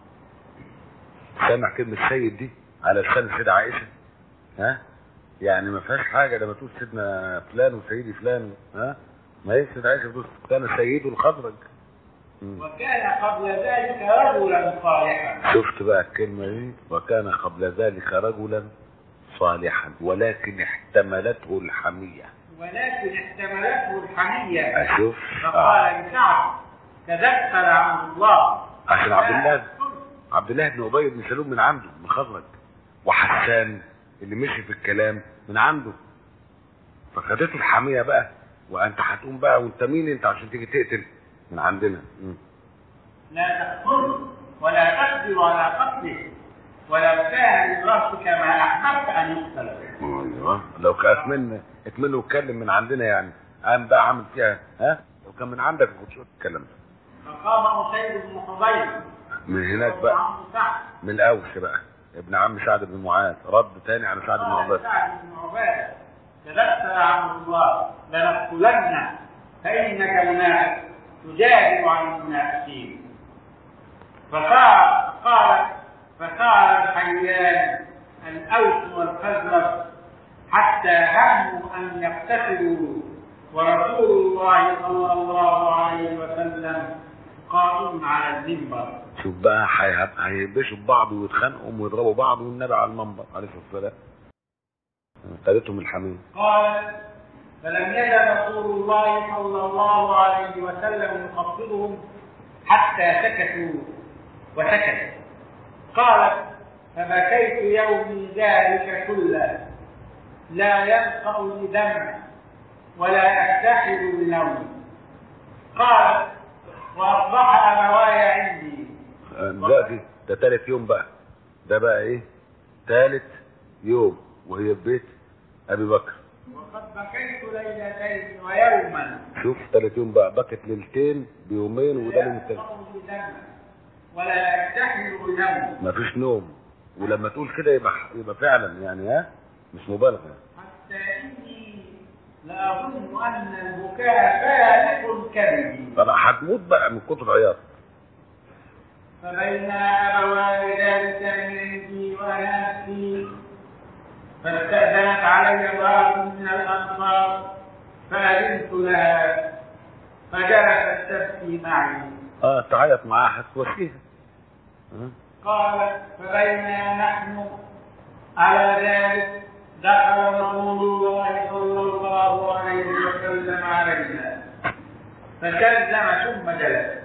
[SPEAKER 1] سامع كلمة سيد دي على لسان السيدة عائشة ها يعني ما فيهاش حاجة لما تقول سيدنا فلان وسيدي فلان ها ما هي السيدة عائشة بتقول كان سيد الخضرج مم.
[SPEAKER 2] وكان قبل ذلك رجلا صالحا
[SPEAKER 1] شفت بقى الكلمة دي وكان قبل ذلك رجلا صالحا ولكن احتملته الحمية
[SPEAKER 2] ولكن احتملته الحمية
[SPEAKER 1] أشوف آه.
[SPEAKER 2] فقال لكعب كذبت عبد الله
[SPEAKER 1] عشان عبد الله عبد الله بن ابي بن سلول من عنده من خزرج وحسان اللي مشي في الكلام من عنده فخدته الحمية بقى وانت هتقوم بقى وانت مين انت عشان تيجي تقتل من عندنا مم.
[SPEAKER 2] لا تقتله ولا تقدر على قتله ولو كان من رأسك ما أحببت أن يقتل
[SPEAKER 1] ايوه لو كانت من اتمنى واتكلم من عندنا يعني قام بقى عامل فيها ها لو كان من عندك ما كنتش قلت الكلام ده
[SPEAKER 2] فقام أسيد بن حضير
[SPEAKER 1] من هناك بقى
[SPEAKER 2] عم سعد
[SPEAKER 1] من الاوس بقى ابن عم سعد بن معاذ رد تاني على سعد بن
[SPEAKER 2] قال
[SPEAKER 1] عباس
[SPEAKER 2] سعد بن عبادة كذبت يا عبد الله لنقتلن فإنك منافق تجادل عن المنافقين فقال قال فقال الحيان الأوس والخزرج حتى هموا أن يقتتلوا ورسول الله صلى الله عليه وسلم قائم على المنبر
[SPEAKER 1] شوف بقى هيهب- هيهبشوا ببعض ويتخانقوا ويضربوا بعض والنبي على المنبر عليه الصلاه والسلام خدتهم الحمية
[SPEAKER 2] قال فلم يزل رسول الله صلى الله عليه وسلم يخفضهم حتى سكتوا وسكت قالت فبكيت يومي ذلك كله لا ينقأ لي دمع ولا أستحل بنوم قالت وأصبح أبواي عندي
[SPEAKER 1] آه، دلوقتي ده تالت يوم بقى ده بقى ايه تالت يوم وهي في بيت ابي بكر
[SPEAKER 2] وقد بكيت ليلتين ويوما
[SPEAKER 1] شوف تالت يوم بقى بكت ليلتين بيومين وده
[SPEAKER 2] لا
[SPEAKER 1] اليوم التالت
[SPEAKER 2] ينقأ لي دمع ولا أستحل بنوم
[SPEAKER 1] مفيش نوم ولما تقول كده يبقى يبقى فعلا يعني ها مش مبالغه
[SPEAKER 2] حتى إني لأظن أن البكاء فارق كبدي
[SPEAKER 1] طبعا هتموت بقى من كتر العياط
[SPEAKER 2] فبين أبواي ذلك من عندي وأنا أبكي فاستأذنت علي امرأة من الأنصار فأذنت لها فجلست تبكي معي
[SPEAKER 1] اه تعيط معاها هتواسيها ها؟
[SPEAKER 2] قالت فبينا نحن على ذلك دخل رسول الله صلى الله عليه وسلم علينا فسلم ثم جلس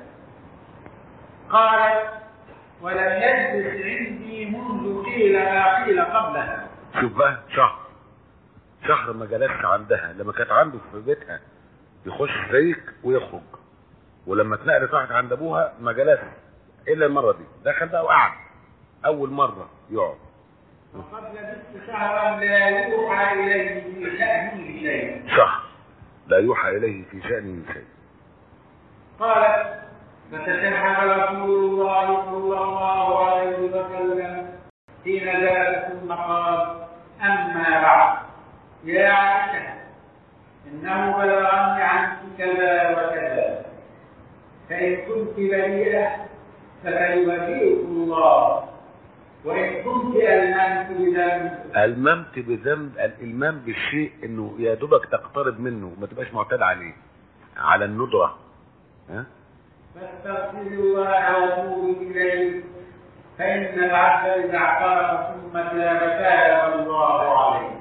[SPEAKER 2] قالت ولم يجلس عندي منذ قيل ما قيل قبلها
[SPEAKER 1] شوف بقى شهر شهر ما جلسش عندها لما كانت عنده في بيتها يخش زيك ويخرج ولما اتنقلت راحت عند ابوها ما جلسش الا المره دي دخل بقى وقعد اول مره يقعد
[SPEAKER 2] وقد لبثت شهرا لا يوحى اليه في شأنه شيء
[SPEAKER 1] شهر لا يوحى اليه في شانه شيء
[SPEAKER 2] قالت فتشهد رسول الله صلى الله عليه وسلم حين ذلك ثم قال اما بعد يا عائشه انه بلغني عنك كذا وكذا فان كنت بريئه فسيبرئك الله وان كنت المنت بذنب
[SPEAKER 1] الممت بذنب الالمام بالشيء انه يا دوبك تقترب منه ما تبقاش معتاد عليه على الندره ها
[SPEAKER 2] فاستغفر الله وتوب اليه فان العبد اذا اعترف ثم تاب تاب الله عليه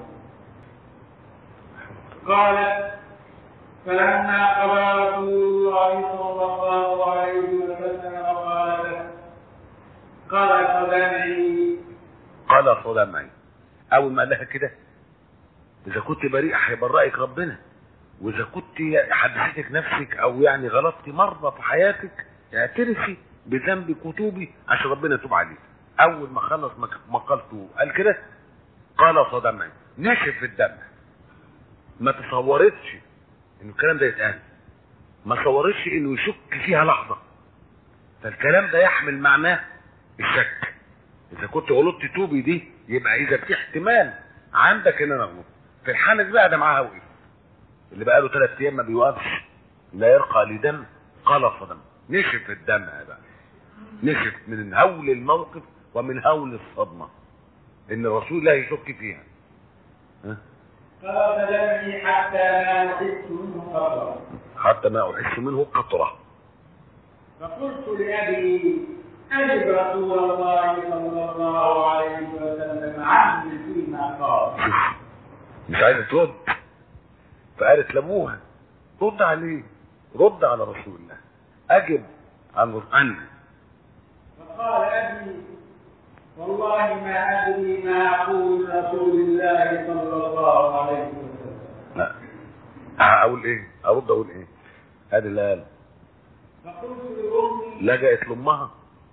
[SPEAKER 2] قالت فلما قضى رسول الله صلى الله عليه وسلم قالت قال فدمعي
[SPEAKER 1] قال صدى معي اول ما قال لها كده اذا كنت بريء هيبرئك ربنا واذا كنت حدثتك نفسك او يعني غلطتي مره في حياتك اعترفي بذنبك وتوبي عشان ربنا يتوب عليك اول ما خلص مك- مقالته قال كده قال صدى معي نشف الدم ما تصورتش ان الكلام ده يتقال ما صورتش انه يشك فيها لحظه فالكلام ده يحمل معناه الشك اذا كنت غلطت توبي دي يبقى اذا في احتمال عندك ان انا غلطت في الحاله دي بقى ده معاها وقف اللي بقى له ثلاث ايام ما بيوقفش لا يرقى لدم قلص دم نشف الدم بقى نشف من هول الموقف ومن هول الصدمه ان الرسول الله يشك فيها ها؟
[SPEAKER 2] قال فدمعي حتى ما وحدت منه قبره
[SPEAKER 1] حتى ما احس منه قطره
[SPEAKER 2] فقلت لأبي أجب رسول الله صلى الله عليه وسلم عني فيما قال
[SPEAKER 1] مش عايزه ترد فقالت لابوها رد عليه رد على رسول الله اجب عن عنه
[SPEAKER 2] فقال أبي والله ما أدري ما أقول رسول الله صلى الله عليه وسلم
[SPEAKER 1] لا اقول ايه ارد اقول ايه هذه اللي قال
[SPEAKER 2] فقلت لأمي
[SPEAKER 1] لجأت لامها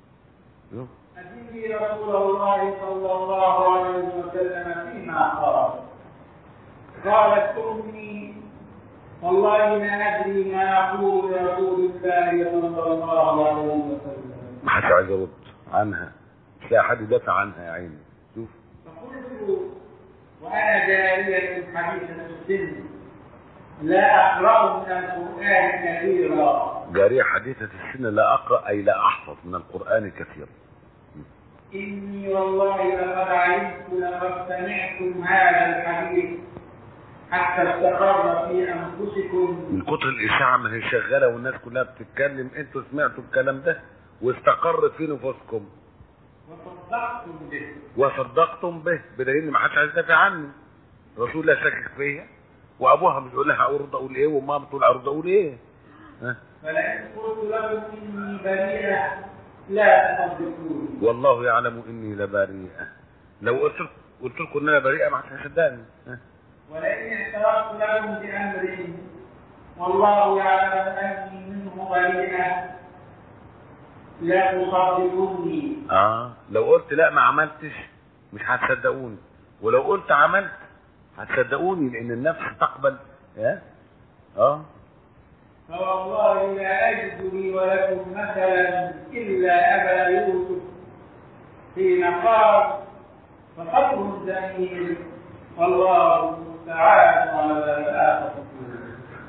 [SPEAKER 2] أجيبي رسول الله صلى الله عليه وسلم فيما قال قالت أمي والله ما أدري ما أقول رسول الله صلى الله عليه وسلم
[SPEAKER 1] ما حدش عايز يرد عنها مش لاقي حد يدافع عنها يا عيني شوف
[SPEAKER 2] فقلت وأنا جارية حديثة السن لا أقرأ من القرآن كثيرا
[SPEAKER 1] جارية حديثة السن لا أقرأ أي لا أحفظ من القرآن كثيرا
[SPEAKER 2] إني والله لقد علمت لقد سمعتم هذا الحديث حتى استقر في أنفسكم
[SPEAKER 1] من كتر الإشاعة ما هي شغالة والناس كلها بتتكلم أنتوا سمعتوا الكلام ده واستقر في نفوسكم
[SPEAKER 2] وصدقتم به
[SPEAKER 1] وصدقتم به بدليل ان ما حدش عايز يدافع عني رسول الله شاكك فيا وابوها بتقول لها ارد اقول ايه وامها بتقول ارد اقول ايه ها؟
[SPEAKER 2] فلئن قلت لكم إني بريئة لا تصدقوني
[SPEAKER 1] والله يعلم اني لبريئه لو قلت لكم قلت لكم ان انا بريئه ما حدش هيصدقني ها؟
[SPEAKER 2] ولئن اعترفت لكم بأمر والله يعلم أني منه بريئة لا تصدقوني
[SPEAKER 1] اه لو قلت لا ما عملتش مش هتصدقوني ولو قلت عملت هتصدقوني لان النفس تقبل ها اه
[SPEAKER 2] فوالله لا أجد لي ولكم مثلا إلا أبا يوسف حين قال فخطر جميل والله المستعان على ما تصفون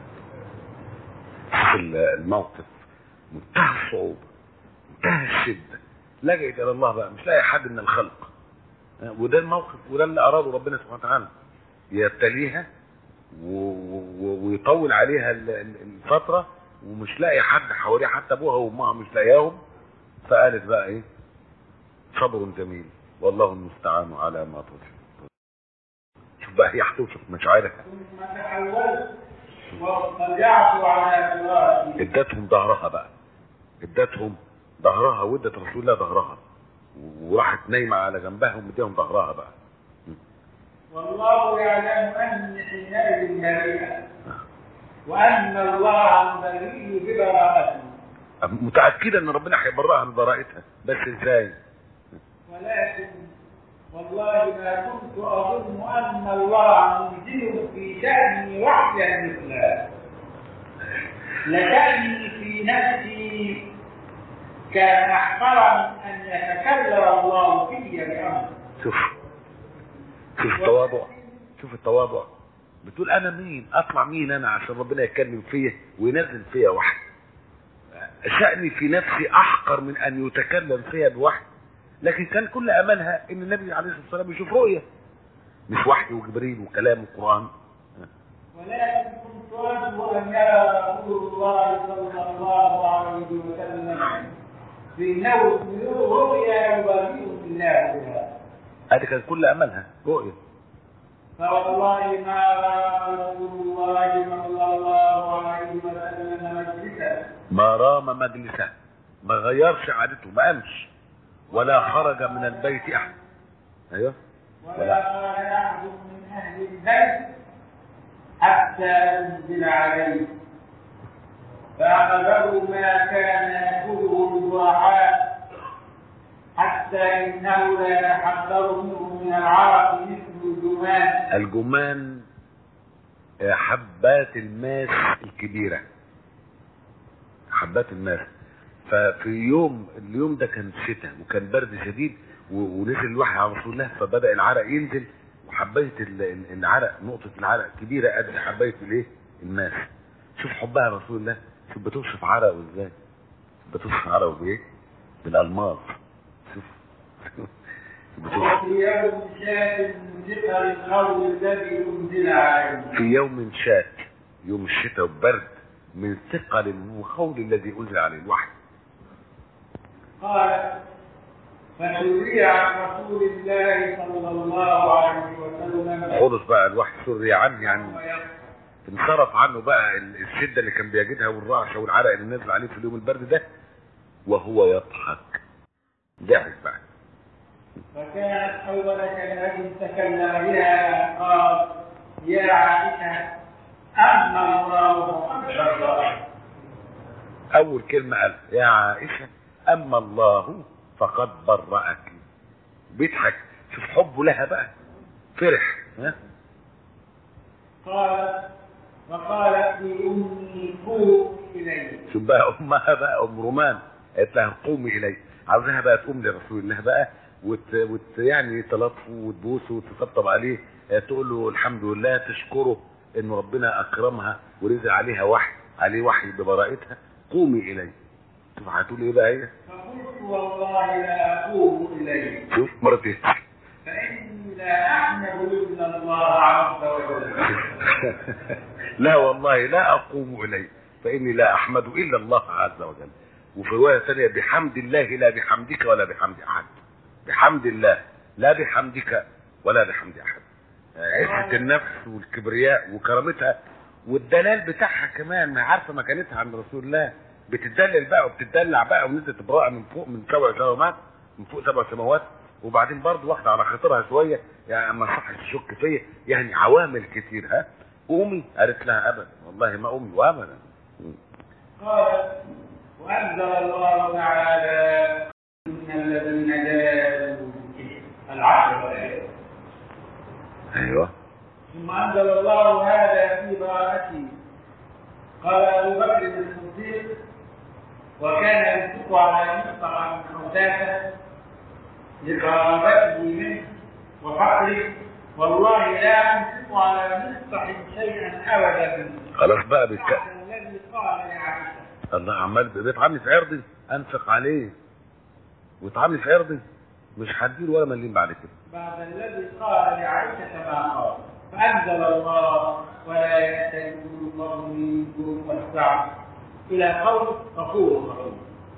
[SPEAKER 1] شوف ال- الموقف منتهى الصعوبة منتهى الشدة لجأت إلى الله بقى مش لاقي حد من الخلق آه، وده الموقف وده اللي أراده ربنا سبحانه وتعالى يبتليها و- و- ويطول عليها ال- ال- الفترة ومش لاقي حد حواليها حتى أبوها وأمها مش لاقياهم فقالت بقى إيه صبر جميل والله المستعان على ما تصف شوف بقى هي هتوصف مشاعرها
[SPEAKER 2] ثم تحولت واضطجعت على فراشي
[SPEAKER 1] ادتهم ظهرها بقى ادتهم ظهرها وادت رسول الله ظهرها وراحت نايمه على جنبها ومديهم ظهرها بقى
[SPEAKER 2] والله يعلم أني حينئذ بريئة وأن الله عن بريء ببراءته
[SPEAKER 1] متاكده ان ربنا هيبرئها من براءتها بس ازاي
[SPEAKER 2] ولكن والله ما كنت أظن أن الله منزل في شأني وحدا مثله لكأني في نفسي كان أحقر من أن يتكلم الله في بأمر
[SPEAKER 1] شوف شوف التواضع شوف التواضع بتقول انا مين اطلع مين انا عشان ربنا يتكلم فيا وينزل فيا وحي شأني في نفسي احقر من ان يتكلم فيا بوحي لكن كان كل املها ان النبي عليه الصلاه والسلام يشوف رؤيه مش وحي وجبريل وكلام القران
[SPEAKER 2] ولكن كنت أرجو أن يرى رسول الله صلى الله عليه وسلم في نوم رؤيا يبارك الله بها
[SPEAKER 1] هذه كان كل املها رؤيه
[SPEAKER 2] فوالله ما رأى رسول الله صلى الله عليه وسلم مجلسا
[SPEAKER 1] ما رام مجلسه ما غيرش عادته ما قامش ولا خرج من البيت احد ايوه
[SPEAKER 2] ولا قال أحد من أهل البيت حتى أنزل عليه فأخذه ما كان يأكله الضحاء حتى إنه لا يحذر منه من العرق مثل الجمان
[SPEAKER 1] الجمان آه، حبات الماس الكبيرة حبات الماس ففي يوم اليوم ده كان شتاء وكان برد شديد و- ونزل الوحي على رسول الله فبدأ العرق ينزل وحباية ال- ال- العرق نقطة العرق كبيرة قد حباية الايه الماس شوف حبها رسول الله شوف بتوصف عرقه ازاي بتوصف عرقه بايه بالالماس شوف بتوصف
[SPEAKER 2] وفي يوم شاة من ذكر القول الذي أنزل عليه
[SPEAKER 1] في يوم شات يوم الشتاء والبرد من ثقل الخول الذي انزل عليه الوحي
[SPEAKER 2] قال فسري عن رسول الله صلى الله عليه وسلم
[SPEAKER 1] خلص بقى الوحي سري عنه يعني
[SPEAKER 2] ويضحك.
[SPEAKER 1] انصرف عنه بقى ال- الشده اللي كان بيجدها والرعشه والعرق اللي نزل عليه في اليوم البرد ده وهو يضحك ضحك بقى
[SPEAKER 2] فكانت أول كلمة تكلم بها قال يا عائشة أما الله أكبر
[SPEAKER 1] اول كلمه قال يا عائشه اما الله فقد برأك بيضحك شوف حبه لها بقى فرح ها
[SPEAKER 2] قال وقالت لي أمي قوم إلي
[SPEAKER 1] شوف بقى امها بقى ام رومان قالت لها قومي الي عاوزاها بقى تقوم لرسول الله بقى وت... وت... يعني تلطفه وتبوسه وتطبطب عليه آه، تقول له الحمد لله تشكره ان ربنا اكرمها ونزل عليها وحي عليه وحي ببراءتها قومي الي شوف هتقول ايه بقى هي
[SPEAKER 2] فقلت والله لا أقوم إليه
[SPEAKER 1] شوف مرتين
[SPEAKER 2] فإني لا أحمد إلا الله عز وجل
[SPEAKER 1] لا والله لا اقوم اليه فاني لا احمد الا الله عز وجل وفي روايه ثانيه بحمد الله لا بحمدك ولا بحمد احد بحمد الله لا بحمدك ولا بحمد احد عزه النفس والكبرياء وكرامتها والدلال بتاعها كمان ما عارفه مكانتها عند رسول الله بتدلل بقى وبتدلع بقى ونزلت براءه من فوق من سبع سماوات من فوق سبع سماوات وبعدين برضه واخده على خاطرها شويه يعني ما صحش تشك فيا يعني عوامل كتير ها قومي قالت لها ابدا والله ما قومي وابدا
[SPEAKER 2] قال وأنزل الله تعالى إن الذين جاءوا العشر آيات
[SPEAKER 1] ايوه
[SPEAKER 2] ثم أنزل الله هذا في براءتي قال أبو بكر الصديق وكان ينفق على مصطفى من حوتاته لقرابته منه وفقره والله لا أنفق على مصطح شيئا أبدا
[SPEAKER 1] خلاص بقى بك...
[SPEAKER 2] بعد الذي قال لعائشة
[SPEAKER 1] الله عمال بيطعني في عرضي انفق عليه ويطعني في عرضي مش هديله ولا مليم بعد كده
[SPEAKER 2] بعد الذي قال لعائشة ما قال فأنزل الله ولا يأتل أولو الفضل منكم والسعة إلى قول غفور رحيم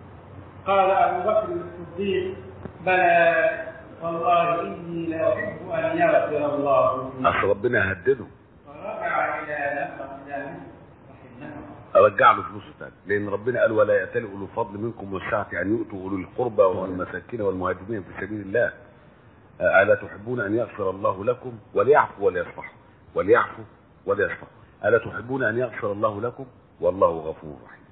[SPEAKER 2] قال أبو بكر الصديق بلى والله إني لأحب أن يغفر الله لي
[SPEAKER 1] اصل ربنا هدده
[SPEAKER 2] فرجع إلى نفسه إلى نفسه فحنه
[SPEAKER 1] ارجع له فلوسه تاني لان ربنا قال ولا يأتل اولو الفضل منكم والسعه ان يؤتوا اولو القربى والمساكين والمهاجرين في سبيل الله آه، الا تحبون ان يغفر الله لكم وليعفوا وليصفحوا وليعفوا وليصفحوا الا تحبون ان يغفر الله لكم والله غفور رحيم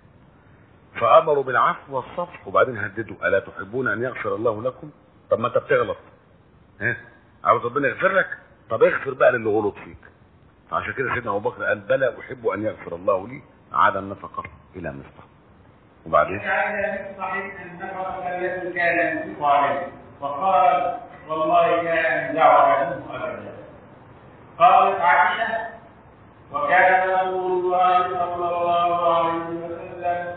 [SPEAKER 1] فامروا بالعفو والصفح وبعدين هددوا الا تحبون ان يغفر الله لكم طب ما انت بتغلط ها عاوز ربنا يغفر لك طب اغفر بقى للي غلط فيك فعشان كده سيدنا ابو بكر قال بلى احب ان يغفر الله لي عاد النفقه الى مصطفى وبعدين
[SPEAKER 2] وجعل مصطح النفقة التي كان ينفق عليه وقال والله لا أنزع منه أبدا قالت عائشة وكان رسول الله صلى الله عليه وسلم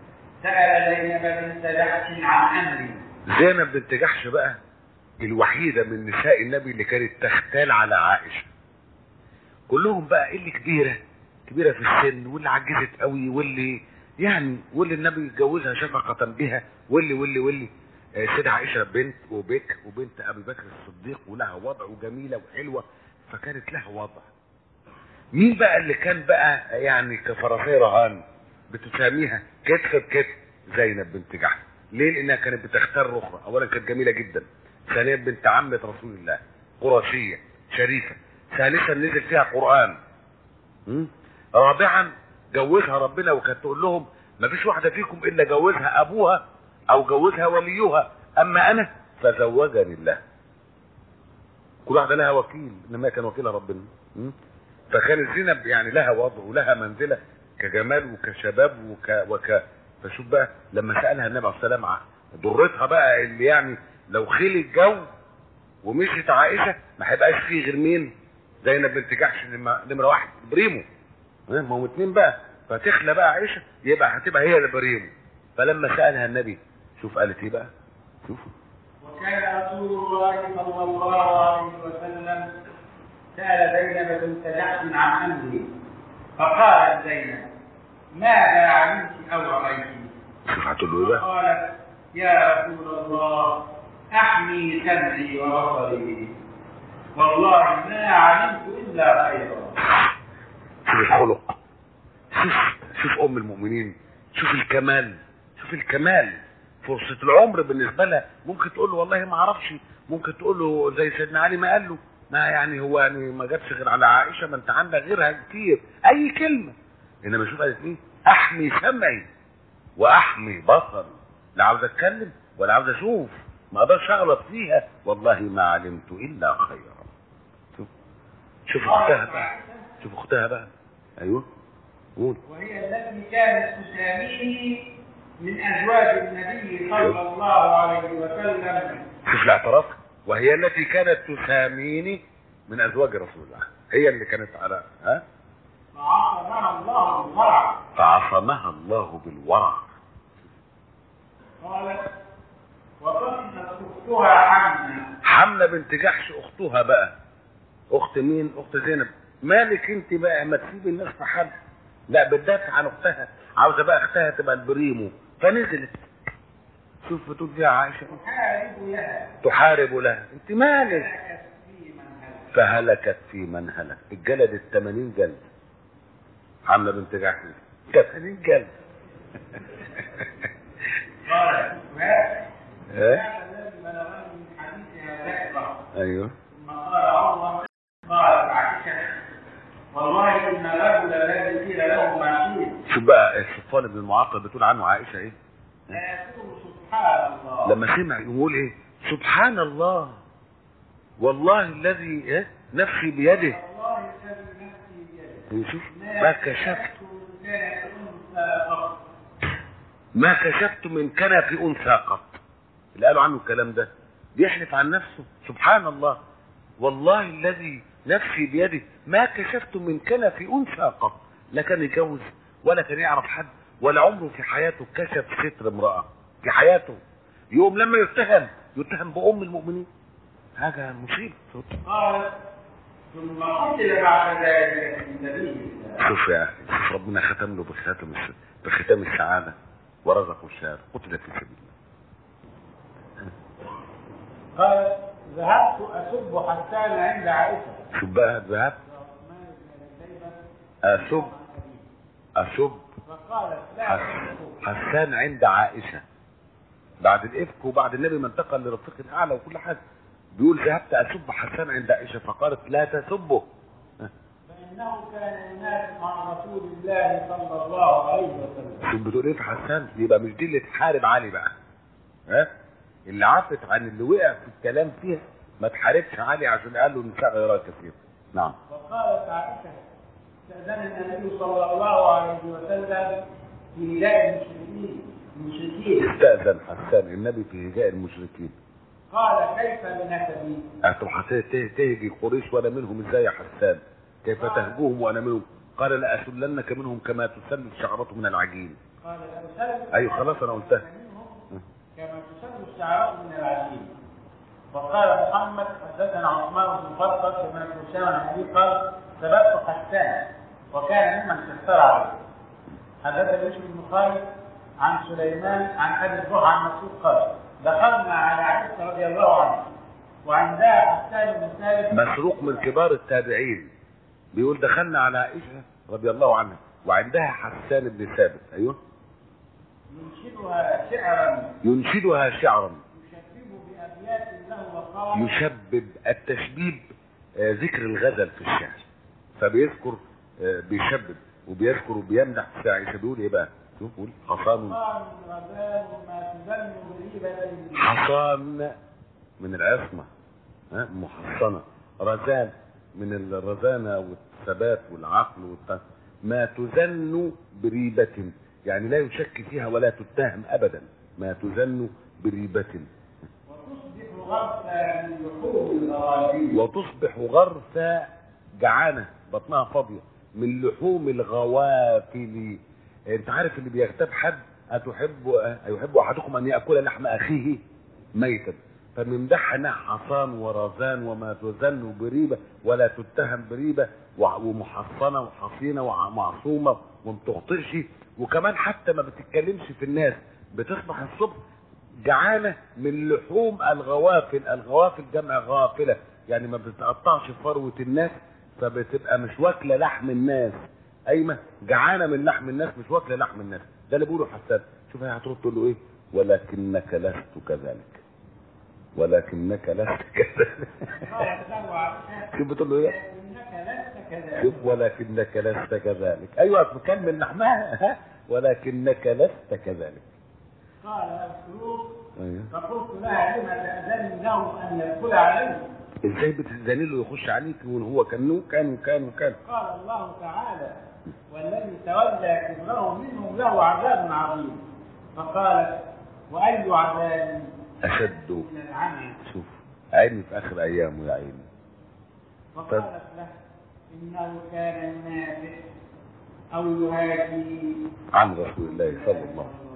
[SPEAKER 2] سأل زينب بنت جحش عن أمري
[SPEAKER 1] زينب بنت جحش بقى الوحيدة من نساء النبي اللي كانت تختال على عائشة كلهم بقى اللي كبيرة كبيرة في السن واللي عجزت قوي واللي يعني واللي النبي اتجوزها شفقة بها واللي واللي واللي آه، سيدة عائشة بنت وبك وبنت أبي بكر الصديق ولها وضع وجميلة وحلوة فكانت لها وضع مين بقى اللي كان بقى يعني كفرسي رهان بتساميها كتف بكتف زينب بنت جحش ليه لانها كانت بتختار اخرى اولا كانت جميله جدا ثانيا بنت عمه رسول الله قرشيه شريفه ثالثا نزل فيها قران م? رابعا جوزها ربنا وكانت تقول لهم ما فيش واحده فيكم الا جوزها ابوها او جوزها وليها اما انا فزوجني الله كل واحده لها وكيل انما كان وكيلها ربنا م? فكانت زينب يعني لها وضع ولها منزله كجمال وكشباب وك وك فشوف بقى لما سالها النبي عليه السلام عن ضرتها بقى اللي يعني لو خلي الجو ومشيت عائشه ما هيبقاش فيه غير مين؟ زينب بنت جحش نم- نمره واحد بريمو ها، ما هم اتنين بقى فتخلى بقى عائشه يبقى هتبقى هي اللي بريمو فلما سالها النبي شوف قالت ايه بقى؟ شوف
[SPEAKER 2] وكان رسول الله صلى الله عليه وسلم سأل زينب بنت جحش عن أمري فقالت زينب ماذا علمت أو رأيت
[SPEAKER 1] شوف هتقول له ايه بقى؟
[SPEAKER 2] قالت يا رسول الله احمي سمعي وبصري والله ما علمت الا خيرا
[SPEAKER 1] شوف الخلق شوف شوف ام المؤمنين شوف الكمال شوف الكمال فرصة العمر بالنسبة لها ممكن تقول له والله ما اعرفش ممكن تقول له زي سيدنا علي ما قال له ما يعني هو يعني ما جابش غير على عائشة ما انت عندك غيرها كتير اي كلمة انما شوف قالت ايه احمي سمعي واحمي بصري لا عاوز اتكلم ولا عاوز اشوف ما اقدرش اغلط فيها والله ما علمت الا خيرا شوف شوف اختها بقى شوف اختها بقى ايوه قول
[SPEAKER 2] وهي التي كانت تساميه من ازواج النبي صلى الله عليه وسلم
[SPEAKER 1] شوف الاعتراف وهي التي كانت تساميني من ازواج رسول الله هي اللي كانت على ها
[SPEAKER 2] فعصمها الله بالورع
[SPEAKER 1] فعصمها الله بالورع
[SPEAKER 2] قالت وطفقت اختها حمنا
[SPEAKER 1] حمله بنت جحش اختها بقى اخت مين اخت زينب مالك انت بقى ما تسيب الناس في حد لا بتدافع عن اختها عاوزه بقى اختها تبقى البريمو فنزلت شوف بتقول فيها عائشه
[SPEAKER 2] تحارب لها
[SPEAKER 1] تحارب لها انت مالك
[SPEAKER 2] هلكت في من هلك
[SPEAKER 1] فهلكت في من هلك اتجلدت 80 جلد حمله بنت جحش 80 جلد
[SPEAKER 2] قالت ما
[SPEAKER 1] ايه
[SPEAKER 2] هذا الذي بلغني من حديثها ذكرى
[SPEAKER 1] ايوه
[SPEAKER 2] ثم قال عمر قالت عائشه والله ان الرجل الذي قيل له ما قيل
[SPEAKER 1] شوف بقى صفوان بن المعطل بتقول عنه عائشه ايه
[SPEAKER 2] لا يقول سبحان الله
[SPEAKER 1] لما سمع يقول ايه سبحان الله والله الذي إيه؟ نفسي بيده
[SPEAKER 2] والله الذي نفسي بيده
[SPEAKER 1] شوف ما كشفت
[SPEAKER 2] كانت انثى قط
[SPEAKER 1] ما كشفت من كنف انثى قط اللي قالوا عنه الكلام ده بيحلف عن نفسه سبحان الله والله الذي نفسي بيده ما كشفت من كنف انثى قط لا كان يتجوز ولا كان يعرف حد ولا عمره في حياته كشف ستر امراه في حياته يوم لما يتهم يتهم بام المؤمنين حاجه مصيبه
[SPEAKER 2] قالت ثم قتل بعد ذلك في سبيل الله
[SPEAKER 1] شوف يا اخي شوف ربنا ختم له بختام الس- بختام السعاده ورزقه الشهاده قتل في سبيل الله
[SPEAKER 2] قالت ذهبت اسب حسان عند عائشه
[SPEAKER 1] شوف بقى ذهبت
[SPEAKER 2] عثمان بن شيبه
[SPEAKER 1] اسب اسب
[SPEAKER 2] فقالت لا
[SPEAKER 1] حس-
[SPEAKER 2] تسبه
[SPEAKER 1] حسان عند عائشه بعد الافك وبعد النبي ما انتقل لرفيق الاعلى وكل حاجه بيقول ذهبت اسب حسان عند عائشه فقالت لا تسبه
[SPEAKER 2] فانه كان ينافق عن رسول الله صلى الله عليه وسلم
[SPEAKER 1] شوف بتقول ايه في حسان يبقى مش دي اللي تحارب علي بقى ها اللي عفت عن اللي وقع في الكلام فيها ما تحاربش علي عشان قال له النساء غيرها كثير نعم
[SPEAKER 2] وقالت عائشه استاذن النبي صلى الله عليه وسلم في نداء المشركين المشركين
[SPEAKER 1] استأذن حسان النبي في هجاء المشركين
[SPEAKER 2] قال كيف بنسبي
[SPEAKER 1] هتروح هت- ته- تهجي قريش وانا منهم ازاي يا حسان كيف تهجوهم وانا منهم قال لأسلنك منهم كما تسل الشعرة من العجين
[SPEAKER 2] قال أرسلت
[SPEAKER 1] أيوة، خلاص أنا قلتها.
[SPEAKER 2] منهم كما تسل الشعراء من العجين وقال محمد حدثنا عثمان بن فرقد بن هشام عن ابي قال سبقت حسان وكان ممن كسر عليه حدثنا بشر بن خالد عن سليمان عن ابي الضحى عن مسعود قال دخلنا على عائشه رضي الله عنها وعندها حسان بن ثابت
[SPEAKER 1] مسروق من كبار التابعين بيقول دخلنا على عائشة رضي الله عنها وعندها حسان بن ثابت ايوه
[SPEAKER 2] ينشدها شعرا
[SPEAKER 1] ينشدها شعرا
[SPEAKER 2] يشبه بابيات له وقال
[SPEAKER 1] يشبب التشبيب آه، ذكر الغزل في الشعر فبيذكر آه، بيشبب وبيذكر وبيمدح في عائشة بيقول ايه بقى شوف قول حصان
[SPEAKER 2] قال الغزال ما تزن غريبة
[SPEAKER 1] حصان من العصمة ها محصنة رزان من الرزانة والثبات والعقل والت... ما تزن بريبة يعني لا يشك فيها ولا تتهم أبدا ما تزن بريبة
[SPEAKER 2] وتصبح غرسا من لحوم الغرابيل
[SPEAKER 1] وتصبح غرسة جعانة بطنها فاضية من لحوم الغوافل انت عارف اللي بيغتاب حد هتحب هيحب احدكم ان ياكل لحم اخيه ميتا فممدحها انها حصان ورزان وما تزن بريبه ولا تتهم بريبه وع- ومحصنه وحصينه ومعصومه وما بتخطئش وكمان حتى ما بتتكلمش في الناس بتصبح الصبح جعانه من لحوم الغوافل الغوافل جمع غافله يعني ما بتقطعش فروه الناس فبتبقى مش واكله لحم الناس ايمه جعانه من لحم الناس مش واكله لحم الناس ده اللي بيقوله حسان شوف هي هترد تقول له ايه ولكنك لست كذلك ولكنك لست كذلك
[SPEAKER 2] قالت له عائشة
[SPEAKER 1] شوف بتقول له ايه
[SPEAKER 2] إنك لست كذلك
[SPEAKER 1] شوف ولكنك لست كذلك ايوه مكان من لحمها ولكنك لست كذلك
[SPEAKER 2] قال مسروق
[SPEAKER 1] ايوه
[SPEAKER 2] فقلت لها لم تأذن له أن يدخل علي
[SPEAKER 1] ازاي بتزني له يخش عليك وهو كان كان وكان وكان
[SPEAKER 2] قال الله تعالى والذي تولى كبره منهم له عذاب عظيم فقالت وأي عذاب
[SPEAKER 1] اشد
[SPEAKER 2] من العمل
[SPEAKER 1] شوف عيني في اخر ايامه يا عيني
[SPEAKER 2] فقالت له إنه كان ينافق أو يهاجي
[SPEAKER 1] عن رسول الله صلى الله عليه وسلم